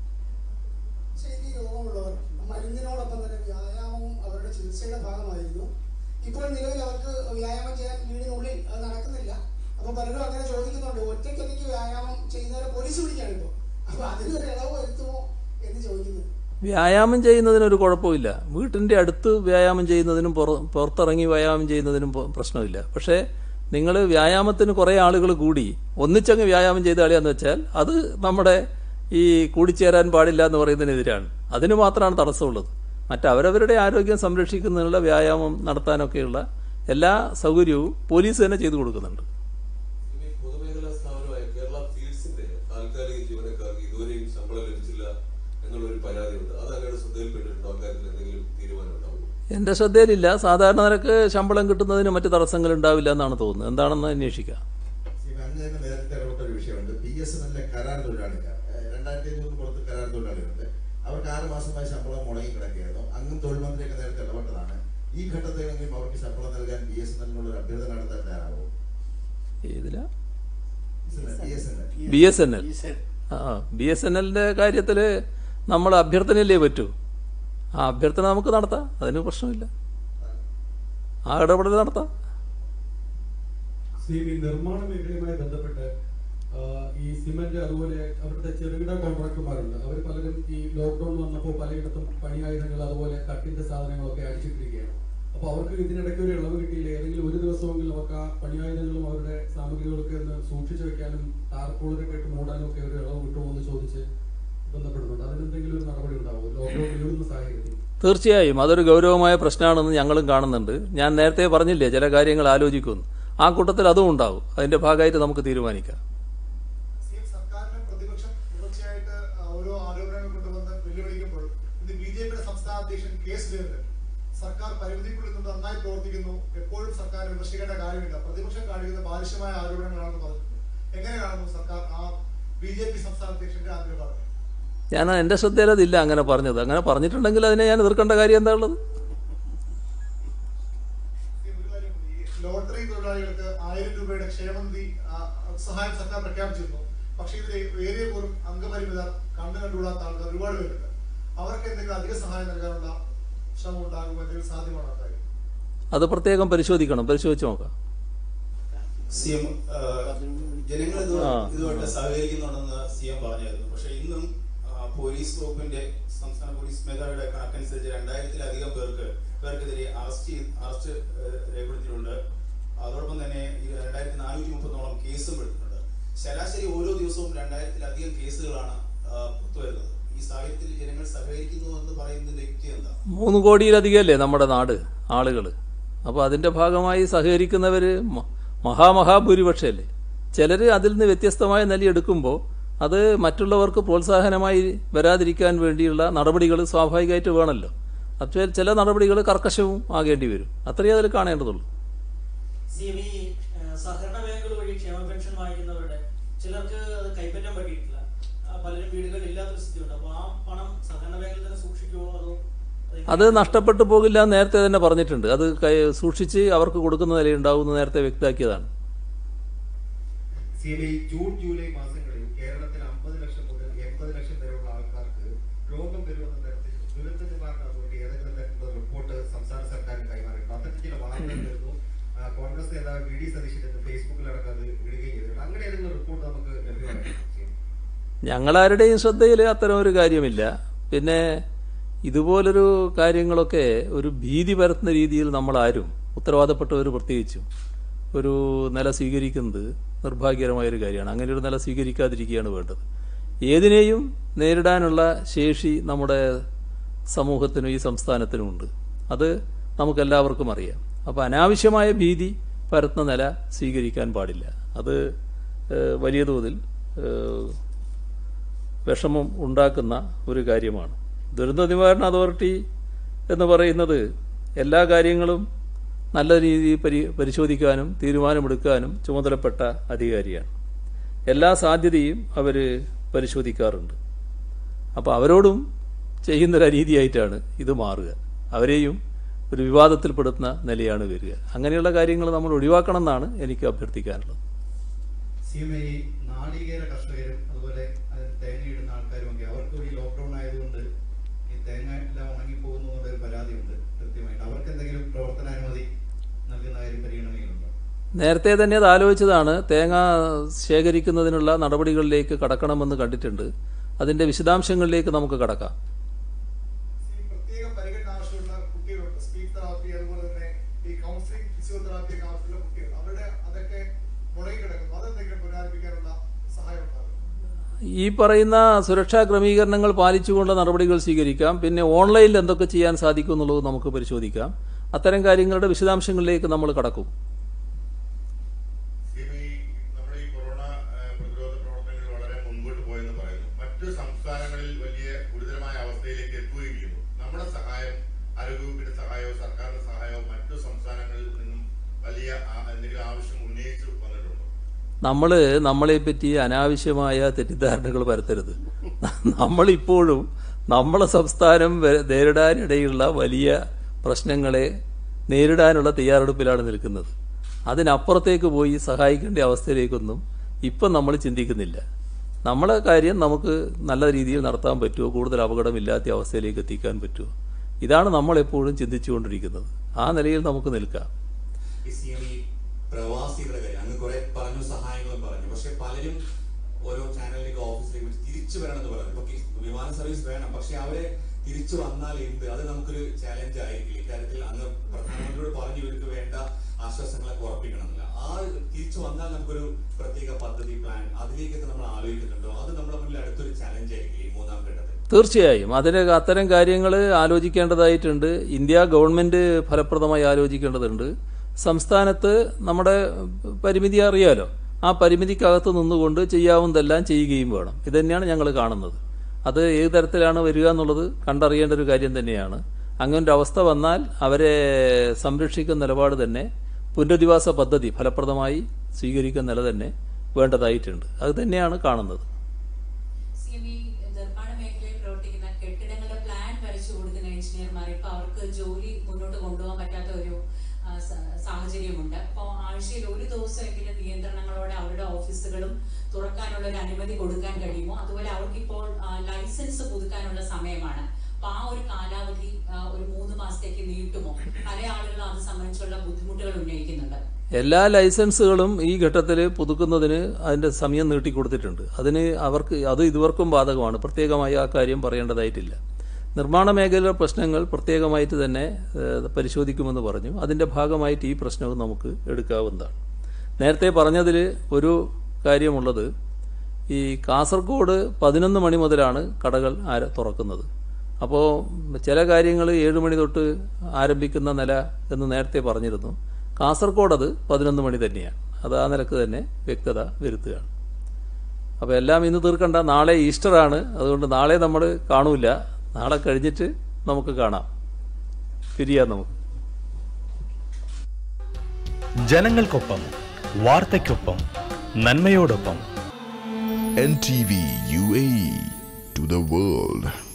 പക്ഷേ ഈ രോഗമുള്ളവർ മരുന്നിനോടൊപ്പം തന്നെ വ്യായാമവും അവരുടെ ചികിത്സയുടെ ഭാഗമായിരുന്നു ഇപ്പോൾ നിലവിൽ അവർക്ക് വ്യായാമം ചെയ്യാൻ വീടിനുള്ളിൽ അത് നടക്കുന്നില്ല അപ്പൊ പലരും അങ്ങനെ ചോദിക്കുന്നുണ്ട് ഒറ്റയ്ക്ക് എനിക്ക് വ്യായാമം ചെയ്യുന്നവരെ പോലീസ് പിടിക്കാണ് ഇപ്പോൾ അപ്പൊ അതിനൊരു ഇളവ് വരുത്തുമോ എന്ന് ചോദിക്കുന്നു വ്യായാമം ചെയ്യുന്നതിനൊരു കുഴപ്പമില്ല വീട്ടിൻ്റെ അടുത്ത് വ്യായാമം ചെയ്യുന്നതിനും പുറ പുറത്തിറങ്ങി വ്യായാമം ചെയ്യുന്നതിനും പ- പ്രശ്നമില്ല പക്ഷേ നിങ്ങൾ വ്യായാമത്തിന് കുറേ ആളുകൾ കൂടി ഒന്നിച്ചങ്ങ് വ്യായാമം ചെയ്ത് കളിയാന്ന് വെച്ചാൽ അത് നമ്മുടെ ഈ കൂടിച്ചേരാൻ പാടില്ല എന്ന് പറയുന്നതിനെതിരാണ് അതിന് മാത്രമാണ് തടസ്സമുള്ളത് മറ്റവരവരുടെ ആരോഗ്യം സംരക്ഷിക്കുന്നതിനുള്ള വ്യായാമം നടത്താനൊക്കെയുള്ള എല്ലാ സൗകര്യവും പോലീസ് തന്നെ ചെയ്തു കൊടുക്കുന്നുണ്ട് ഇനി പൊതുമേഖലാ സ്ഥാപനമായ കേരള ഫീൽഡ്സിന്റെ താൽക്കാലിക ജീവനക്കാർക്ക് ഇതുവരെയും ശമ്പളം ലഭിച്ചില്ല എന്നുള്ള ഒരു പരാതിയുണ്ട് അത് അങ്ങയുടെ ശ്രദ്ധയിൽപ്പെട്ടിട്ടുണ്ടോ അക്കാര്യത്തിൽ എന്തെങ്കിലും തീരുമാനം ഉണ്ടാവുമോ എൻ്റെ ശ്രദ്ധയിലില്ല സാധാരണ നിരക്ക് ശമ്പളം കിട്ടുന്നതിന് മറ്റ് തടസ്സങ്ങൾ ഉണ്ടാവില്ല എന്നാണ് തോന്നുന്നത് എന്താണെന്ന് അന്വേഷിക്കാം സി, അങ്ങ് തന്നെ നേരത്തെ ഇടപെട്ട ഒരു വിഷയമുണ്ട് പി എസ് എൻ എല്ലിലെ കരാർ തൊഴിലാളികൾ ഏഹ് രണ്ടായിരത്തി മൂന്ന് പുറത്ത് കരാർ തൊഴിലാളികളുണ്ട് അവർക്ക് ആറ് മാസമായി ശമ്പളം മുടങ്ങി കിടക്കുകയായിരുന്നു അങ്ങും തൊഴിൽ മന്ത്രിയൊക്കെ നേരത്തെ ഇടപെട്ടതാണ് ഈ ഘട്ടത്തിലെങ്കിലും അവർക്ക് ശമ്പളം നൽകാൻ ബി എസ് എൻ എല്ലിനുള്ള ഒരു അഭ്യർത്ഥന നടത്താൻ തയ്യാറാവും ഏതിലാ B S N L B S N L ആ ബി എസ് എൻ എല്ലിൻ്റെ കാര്യത്തിൽ നമ്മൾ അഭ്യർത്ഥനയല്ലേ പറ്റൂ ആ അഭ്യർത്ഥന നമുക്ക് നടത്താം അതിന് പ്രശ്നമില്ല ആ ഇടപെടൽ നടത്താം സി ഈ നിർമ്മാണ മേഖലയുമായി ബന്ധപ്പെട്ട് ആ, ഈ സിമന്റ് അതുപോലെ അവരുടെ ചെറുകിട കോൺട്രാക്ടർമാരുണ്ട് അവർ പലരും ഈ ലോക്ക്ഡൌൺ വന്നപ്പോൾ പലയിടത്തും പണിയായുധങ്ങൾ അതുപോലെ കട്ടിന്റെ സാധനങ്ങളൊക്കെ അടിച്ചിട്ടിരിക്കുകയാണ് അപ്പോൾ അവർക്ക് ഇതിനിടയ്ക്ക് ഒരു ഇളവ് കിട്ടിയില്ല ഏതെങ്കിലും ഒരു ദിവസമെങ്കിലും അവർക്ക് ആ പണിയായുധങ്ങളും അവരുടെ സാമഗ്രികളൊക്കെ ഒന്ന് സൂക്ഷിച്ചു വെക്കാനും ടാർപോളൊക്കെ ഇട്ട് മൂടാനും ഒക്കെ ഒരു ഇളവ് കിട്ടുമോ എന്ന് ചോദിച്ച് ബന്ധപ്പെടുന്നുണ്ട് അതിനെന്തെങ്കിലും ഒരു നടപടി ഉണ്ടാവും ലോക്ക്ഡൌൺ നീളുന്ന സാഹചര്യത്തിൽ തീർച്ചയായും അതൊരു ഗൗരവമായ പ്രശ്നമാണെന്ന് ഞങ്ങളും കാണുന്നുണ്ട് ഞാൻ നേരത്തെ പറഞ്ഞില്ലേ ചില കാര്യങ്ങൾ ആലോചിക്കുന്നു ആ കൂട്ടത്തിൽ അതും ഉണ്ടാവും അതിന്റെ ഭാഗമായിട്ട് നമുക്ക് തീരുമാനിക്കാം സി എം സർക്കാരിനെ പ്രതിപക്ഷം തുടർച്ചയായിട്ട് ആ, ഓരോ ആരോപണങ്ങൾ കൊണ്ടുവന്ന് വെല്ലുവിളിക്കുമ്പോൾ ഇന്ന് ബി ജെ പിയുടെ സംസ്ഥാന അധ്യക്ഷൻ കെ സുരേന്ദ്രൻ സർക്കാർ പരിമിതിക്കുള്ളിൽ നിന്ന് നന്നായി പ്രവർത്തിക്കുന്നു എപ്പോഴും സർക്കാർ വിമർശിക്കേണ്ട കാര്യമില്ല പ്രതിപക്ഷം കാണിക്കുന്ന ബാലിശമായ ആരോപണങ്ങളാണെന്ന് പറഞ്ഞിട്ടുണ്ട് എങ്ങനെ കാണുന്നു സർക്കാർ ആ ബി ജെ പി സംസ്ഥാന അധ്യക്ഷന്റെ ആ നിലപാട് ഞാൻ എൻ്റെ ശ്രദ്ധയിൽ അതില്ല അങ്ങനെ പറഞ്ഞത് അങ്ങനെ പറഞ്ഞിട്ടുണ്ടെങ്കിൽ അതിനെ ഞാൻ എതിർക്കേണ്ട കാര്യം എന്താ ഉള്ളത് ലോട്ടറി തൊഴിലാളികൾക്ക് ആയിരം രൂപയുടെ ക്ഷേമനിധി ആ, സഹായം സർക്കാർ പ്രഖ്യാപിച്ചിരുന്നു പക്ഷേ ഇതിൽ ഏറിയ പോലും അംഗപരിമിതർ കണ്ണു കണ്ടുകൂടാത്ത ആൾക്കാർ ഒരുപാട് പേരുണ്ട് അവർക്ക് എന്തെങ്കിലും അധിക സഹായം നൽകാനുള്ള ശ്രമം ഉണ്ടാകുമോ എന്തെങ്കിലും സാധ്യമാണോ ആ കാര്യം അത് പ്രത്യേകം പരിശോധിക്കണം പരിശോധിച്ച് നോക്കാം സി എം ജനങ്ങൾ ഇത് ആ. ഇതുമായിട്ട് സഹകരിക്കുന്നുണ്ടെന്ന് സി എം പറഞ്ഞായിരുന്നു പക്ഷെ ഇന്നും ആ, പോലീസ് വകുപ്പിന്റെ സംസ്ഥാന പോലീസ് മേധാവിയുടെ കണക്കനുസരിച്ച് രണ്ടായിരത്തിലധികം പേർക്ക് പേർക്കെതിരെ അറസ്റ്റ് ചെയ്ത് അറസ്റ്റ് ഏഹ്, രേഖപ്പെടുത്തിയിട്ടുണ്ട് അതോടൊപ്പം തന്നെ ഈ രണ്ടായിരത്തി നാനൂറ്റി മുപ്പത്തോളം കേസും എടുത്തിട്ടുണ്ട് ശരാശരി ഓരോ ദിവസവും രണ്ടായിരത്തിലധികം കേസുകളാണ് ആ, പുറത്തുവരുന്നത് ഈ സാഹചര്യത്തിൽ ജനങ്ങൾ സഹകരിക്കുന്നു എന്ന് പറയുന്നതിന്റെ യുക്തി എന്താ മൂന്ന് കോടിയിലധികമല്ലേ നമ്മുടെ നാട് ആളുകൾ അപ്പോൾ അതിൻ്റെ ഭാഗമായി സഹകരിക്കുന്നവർ മഹാമഹാഭൂരിപക്ഷമല്ലേ ചിലർ അതിൽ നിന്ന് വ്യത്യസ്തമായ നില എടുക്കുമ്പോൾ അത് മറ്റുള്ളവർക്ക് പ്രോത്സാഹനമായി വരാതിരിക്കാൻ വേണ്ടിയുള്ള നടപടികൾ സ്വാഭാവികമായിട്ട് വേണമല്ലോ അപ്പോൾ ചില നടപടികൾ കർക്കശവും ആകേണ്ടി വരും അത്രയേ അതിൽ കാണേണ്ടതുള്ളൂ സി എം ഈ ഏഹ്, സഹകരണ ബാങ്കുകൾ വഴി ക്ഷേമ പെൻഷൻ വാങ്ങിക്കുന്നവരുടെ ചിലർക്ക് അത് കൈപ്പറ്റാൻ പറ്റിയിട്ടില്ല ആ, പലരും വീടുകളിൽ ഇല്ലാത്തൊരു സ്ഥിതിയുണ്ട് അപ്പോൾ ആ പണം സഹകരണ ബാങ്കിൽ തന്നെ സൂക്ഷിക്കുമോ അതോ അത് നഷ്ടപ്പെട്ടു പോകില്ല എന്ന് നേരത്തെ തന്നെ പറഞ്ഞിട്ടുണ്ട് അത് കൈ സൂക്ഷിച്ച് അവർക്ക് കൊടുക്കുന്ന നിലയുണ്ടാവും എന്ന് നേരത്തെ വ്യക്തമാക്കിയതാണ് C B I June July മാസങ്ങളിൽ കേരളത്തിൽ അമ്പത് ലക്ഷം മുതൽ എൺപത് ലക്ഷം വരെയുള്ള ആൾക്കാർക്ക് വാർത്തകൾ വരുന്നു ആ, കോൺഗ്രസ് നേതാവ് വി ഡി സതീശൻ ഇന്ന് ഫേസ്ബുക്കിലടക്കം അത് ഇടുകയും ചെയ്തിട്ടുണ്ട് അങ്ങനെ ഏതെങ്കിലും റിപ്പോർട്ട് നമുക്ക് ലഭ്യമായിരുന്നു ഞങ്ങളാരുടെയും ശ്രദ്ധയിൽ അത്തരം ഒരു കാര്യമില്ല പിന്നെ ഇതുപോലൊരു കാര്യങ്ങളൊക്കെ ഒരു ഭീതി പരത്തുന്ന രീതിയിൽ നമ്മളാരും ഉത്തരവാദപ്പെട്ടവർ പ്രത്യേകിച്ചും ഒരു നില സ്വീകരിക്കുന്നത് നിർഭാഗ്യകരമായ ഒരു കാര്യമാണ് അങ്ങനെ ഒരു നില സ്വീകരിക്കാതിരിക്കുകയാണ് വേണ്ടത് ഏതിനെയും നേരിടാനുള്ള ശേഷി നമ്മുടെ സമൂഹത്തിനും ഈ സംസ്ഥാനത്തിനും ഉണ്ട് അത് നമുക്കെല്ലാവർക്കും അറിയാം അപ്പോൾ അനാവശ്യമായ ഭീതി പരത്തുന്ന നില സ്വീകരിക്കാൻ പാടില്ല അത് ഏഹ്, വലിയ തോതിൽ ഏഹ്, വിഷമം ഉണ്ടാക്കുന്ന ഒരു കാര്യമാണ് ദുരന്ത നിവാരണ അതോറിറ്റി എന്ന് പറയുന്നത് എല്ലാ കാര്യങ്ങളും നല്ല രീതിയിൽ പരി പരിശോധിക്കാനും തീരുമാനമെടുക്കാനും ചുമതലപ്പെട്ട അധികാരിയാണ് എല്ലാ സാധ്യതയും അവർ പരിശോധിക്കാറുണ്ട് അപ്പോൾ അവരോടും ചെയ്യുന്നൊരു രീതിയായിട്ടാണ് ഇത് മാറുക അവരെയും ഒരു വിവാദത്തിൽപ്പെടുത്തുന്ന നിലയാണ് വരിക അങ്ങനെയുള്ള കാര്യങ്ങൾ നമ്മൾ ഒഴിവാക്കണം എന്നാണ് എനിക്ക് അഭ്യർത്ഥിക്കാനുള്ളത് സി എം ഐ നാളികേര കർഷകരും അതുപോലെ അതിൽ തേങ്ങയിടുന്ന ആൾക്കാരും ഒക്കെ അവർക്ക് ഈ ലോക്ക്ഡൌൺ ആയതുകൊണ്ട് ഈ തേങ്ങ എല്ലാം ഉണങ്ങിപ്പോകുന്നു എന്നൊരു പരാതിയുണ്ട് കൃത്യമായിട്ട് അവർക്ക് എന്തെങ്കിലും പ്രവർത്തനാനുമതി നൽകുന്ന കാര്യം പരിഗണനയിലുണ്ടോ നേരത്തെ തന്നെ അത് ആലോചിച്ചതാണ് തേങ്ങ ശേഖരിക്കുന്നതിനുള്ള നടപടികളിലേക്ക് കടക്കണമെന്ന് കണ്ടിട്ടുണ്ട് അതിന്റെ വിശദാംശങ്ങളിലേക്ക് നമുക്ക് കടക്കാം പ്രത്യേക പരിഗണന ആവശ്യമുള്ള കുട്ടികളുണ്ട് സ്പീച്ച് തെറാപ്പി അതുപോലെ തന്നെ ഈ കൗൺസിലിംഗ് ഫിസിയോതെറാപ്പി ഒക്കെ ആവശ്യമുള്ള കുട്ടികൾ അവരുടെ അതൊക്കെ മുടങ്ങി കിടക്കുന്നു അതെന്തെങ്കിലും പുനരാരംഭിക്കാനുള്ള സഹായം ഉണ്ടാകും ഈ പറയുന്ന സുരക്ഷാ ക്രമീകരണങ്ങൾ പാലിച്ചുകൊണ്ട് നടപടികൾ സ്വീകരിക്കാം പിന്നെ ഓൺലൈനിൽ എന്തൊക്കെ ചെയ്യാൻ സാധിക്കും എന്നുള്ളത് നമുക്ക് പരിശോധിക്കാം അത്തരം കാര്യങ്ങളുടെ വിശദാംശങ്ങളിലേക്ക് നമ്മൾ കടക്കും നമ്മുടെ ഈ കൊറോണ ആ, പ്രതിരോധ പ്രവർത്തനങ്ങൾ വളരെ മുൻപോട്ട് പോയെന്ന് പറയുന്നു മറ്റു സംസ്ഥാനങ്ങളിൽ വലിയ ഗുരുതരമായ അവസ്ഥയിലേക്ക് എത്തുകയും ചെയ്യുന്നു നമ്മുടെ സഹായം ആരോഗ്യവകുപ്പിന്റെ സഹായവും സർക്കാരിന്റെ സഹായവും മറ്റു സംസ്ഥാനങ്ങളിൽ നിന്നും വലിയ ആ- എന്തെങ്കിലും ആവശ്യം ഉന്നയിച്ചു വന്നിട്ടുണ്ടോ നമ്മൾ നമ്മളെ പറ്റി അനാവശ്യമായ തെറ്റിദ്ധാരണകൾ പരത്തരുത് നമ്മളിപ്പോഴും നമ്മളെ സംസ്ഥാനം വെ- നേരിടാനിടയുള്ള വലിയ പ്രശ്നങ്ങളെ നേരിടാനുള്ള തയ്യാറെടുപ്പിലാണ് നിൽക്കുന്നത് അതിനപ്പുറത്തേക്ക് പോയി സഹായിക്കേണ്ട അവസ്ഥയിലേക്കൊന്നും ഇപ്പം നമ്മൾ ചിന്തിക്കുന്നില്ല നമ്മളെ കാര്യം നമുക്ക് നല്ല രീതിയിൽ നടത്താൻ പറ്റുമോ കൂടുതൽ അപകടമില്ലാത്ത അവസ്ഥയിലേക്ക് എത്തിക്കാൻ പറ്റുമോ ഇതാണ് നമ്മളെപ്പോഴും ചിന്തിച്ചുകൊണ്ടിരിക്കുന്നത് ആ നിലയിൽ നമുക്ക് നിൽക്കാം ഈ സി എം ഈ പ്രവാസികളുടെ കാര്യം അങ്ങ് കുറെ പറഞ്ഞു സഹായങ്ങളും പറഞ്ഞു പക്ഷെ പലരും ഓരോ ചാനലിലേക്ക് ഓഫീസിലേക്ക് വിളിച്ച് തിരിച്ചു വരണം എന്ന് പറഞ്ഞു ഇപ്പൊ കി- വിമാന സർവീസ് വേണം പക്ഷെ അവരെ തിരിച്ചു വന്നാൽ എന്ത് അത് നമുക്കൊരു ചാലഞ്ച് ആയിരിക്കില്ല ഇക്കാര്യത്തിൽ അങ്ങ് പ്രധാനമന്ത്രിയോട് പറഞ്ഞു ഇവർക്ക് വേണ്ട ആശ്വാസങ്ങളൊക്കെ ഉറപ്പിക്കണമെന്നില്ല ആ തിരിച്ചു വന്നാൽ നമുക്കൊരു പ്രത്യേക പദ്ധതി പ്ലാൻ അതിലേക്കൊക്കെ നമ്മൾ ആലോചിക്കുന്നുണ്ടോ അത് നമ്മുടെ മുന്നിൽ അടുത്തൊരു ചാലഞ്ച് ആയിരിക്കും ഈ മൂന്നാം ഘട്ടത്തിൽ തീർച്ചയായും അതിന് അത്തരം കാര്യങ്ങൾ ആലോചിക്കേണ്ടതായിട്ടുണ്ട് ഇന്ത്യ ഗവൺമെന്റ് ഫലപ്രദമായി ആലോചിക്കേണ്ടതുണ്ട് സംസ്ഥാനത്ത് നമ്മുടെ പരിമിതി അറിയാലോ ആ പരിമിതിക്കകത്ത് നിന്നുകൊണ്ട് ചെയ്യാവുന്നതെല്ലാം ചെയ്യുകയും വേണം ഇത് തന്നെയാണ് ഞങ്ങൾ കാണുന്നത് അത് ഏത് തരത്തിലാണ് വരിക എന്നുള്ളത് കണ്ടറിയേണ്ട ഒരു കാര്യം തന്നെയാണ് അങ്ങനെ ഒരു അവസ്ഥ വന്നാൽ അവരെ സംരക്ഷിക്കുന്ന നിലപാട് തന്നെ പുനരധിവാസ പദ്ധതി ഫലപ്രദമായി സ്വീകരിക്കുന്ന നില തന്നെ വേണ്ടതായിട്ടുണ്ട് അത് തന്നെയാണ് കാണുന്നത് സി എം ഈ നിർമ്മാണ മേഖലയിൽ പ്രവർത്തിക്കുന്ന കെട്ടിടങ്ങളുടെ പ്ലാൻ വരച്ചു കൊടുക്കുന്ന എഞ്ചിനീയർമാർ ഇപ്പൊ അവർക്ക് ജോലി മുന്നോട്ട് കൊണ്ടുപോകാൻ പറ്റാത്ത ഒരു ആ, സ- സാഹചര്യമുണ്ട് അപ്പോൾ ആഴ്ചയിൽ ഒരു ദിവസമെങ്കിലും നിയന്ത്രണങ്ങളോടെ അവരുടെ ഓഫീസുകളും തുറക്കാനുള്ള ഒരു അനുമതി കൊടുക്കാൻ കഴിയുമോ അതുപോലെ അവർക്കിപ്പോൾ ആ, ലൈസൻസ് പുതുക്കാനുള്ള സമയമാണ് അപ്പൊ ആ ഒരു കാലാവധി ആ, ഒരു മൂന്ന് മാസത്തേക്ക് നീട്ടുമോ പല ആളുകളും അത് സംബന്ധിച്ചുള്ള ബുദ്ധിമുട്ടുകൾ ഉന്നയിക്കുന്നുണ്ട് എല്ലാ ലൈസൻസുകളും ഈ ഘട്ടത്തിൽ പുതുക്കുന്നതിന് അതിന്റെ സമയം നീട്ടിക്കൊടുത്തിട്ടുണ്ട് അതിന് അവർക്ക് അത് ഇതുവർക്കും ബാധകമാണ് പ്രത്യേകമായി ആ കാര്യം പറയേണ്ടതായിട്ടില്ല നിർമ്മാണ മേഖലയിലെ പ്രശ്നങ്ങൾ പ്രത്യേകമായിട്ട് തന്നെ ഏഹ്, പരിശോധിക്കുമെന്ന് പറഞ്ഞു അതിന്റെ ഭാഗമായിട്ട് ഈ പ്രശ്നവും നമുക്ക് എടുക്കാവുന്നതാണ് നേരത്തെ പറഞ്ഞതിൽ ഒരു കാര്യമുള്ളത് ഈ കാസർഗോഡ് പതിനൊന്ന് മണി മുതലാണ് കടകൾ ആര തുറക്കുന്നത് അപ്പോൾ ചില കാര്യങ്ങൾ ഏഴ് മണി തൊട്ട് ആരംഭിക്കുന്ന നില എന്ന് നേരത്തെ പറഞ്ഞിരുന്നു കാസർഗോഡ് അത് പതിനൊന്ന് മണി തന്നെയാണ് അത് ആ നിലക്ക് തന്നെ വ്യക്തത വരുത്തുകയാണ് അപ്പോൾ എല്ലാം ഇന്ന് തീർക്കണ്ട നാളെ ഈസ്റ്ററാണ് അതുകൊണ്ട് നാളെ നമ്മൾ കാണൂല നാളെ കഴിഞ്ഞിട്ട് നമുക്ക് കാണാം പിരിയാം നമുക്ക് ജനങ്ങൾക്കൊപ്പം വാർത്തയ്ക്കൊപ്പം നന്മയോടൊപ്പം NTV UAE to the world.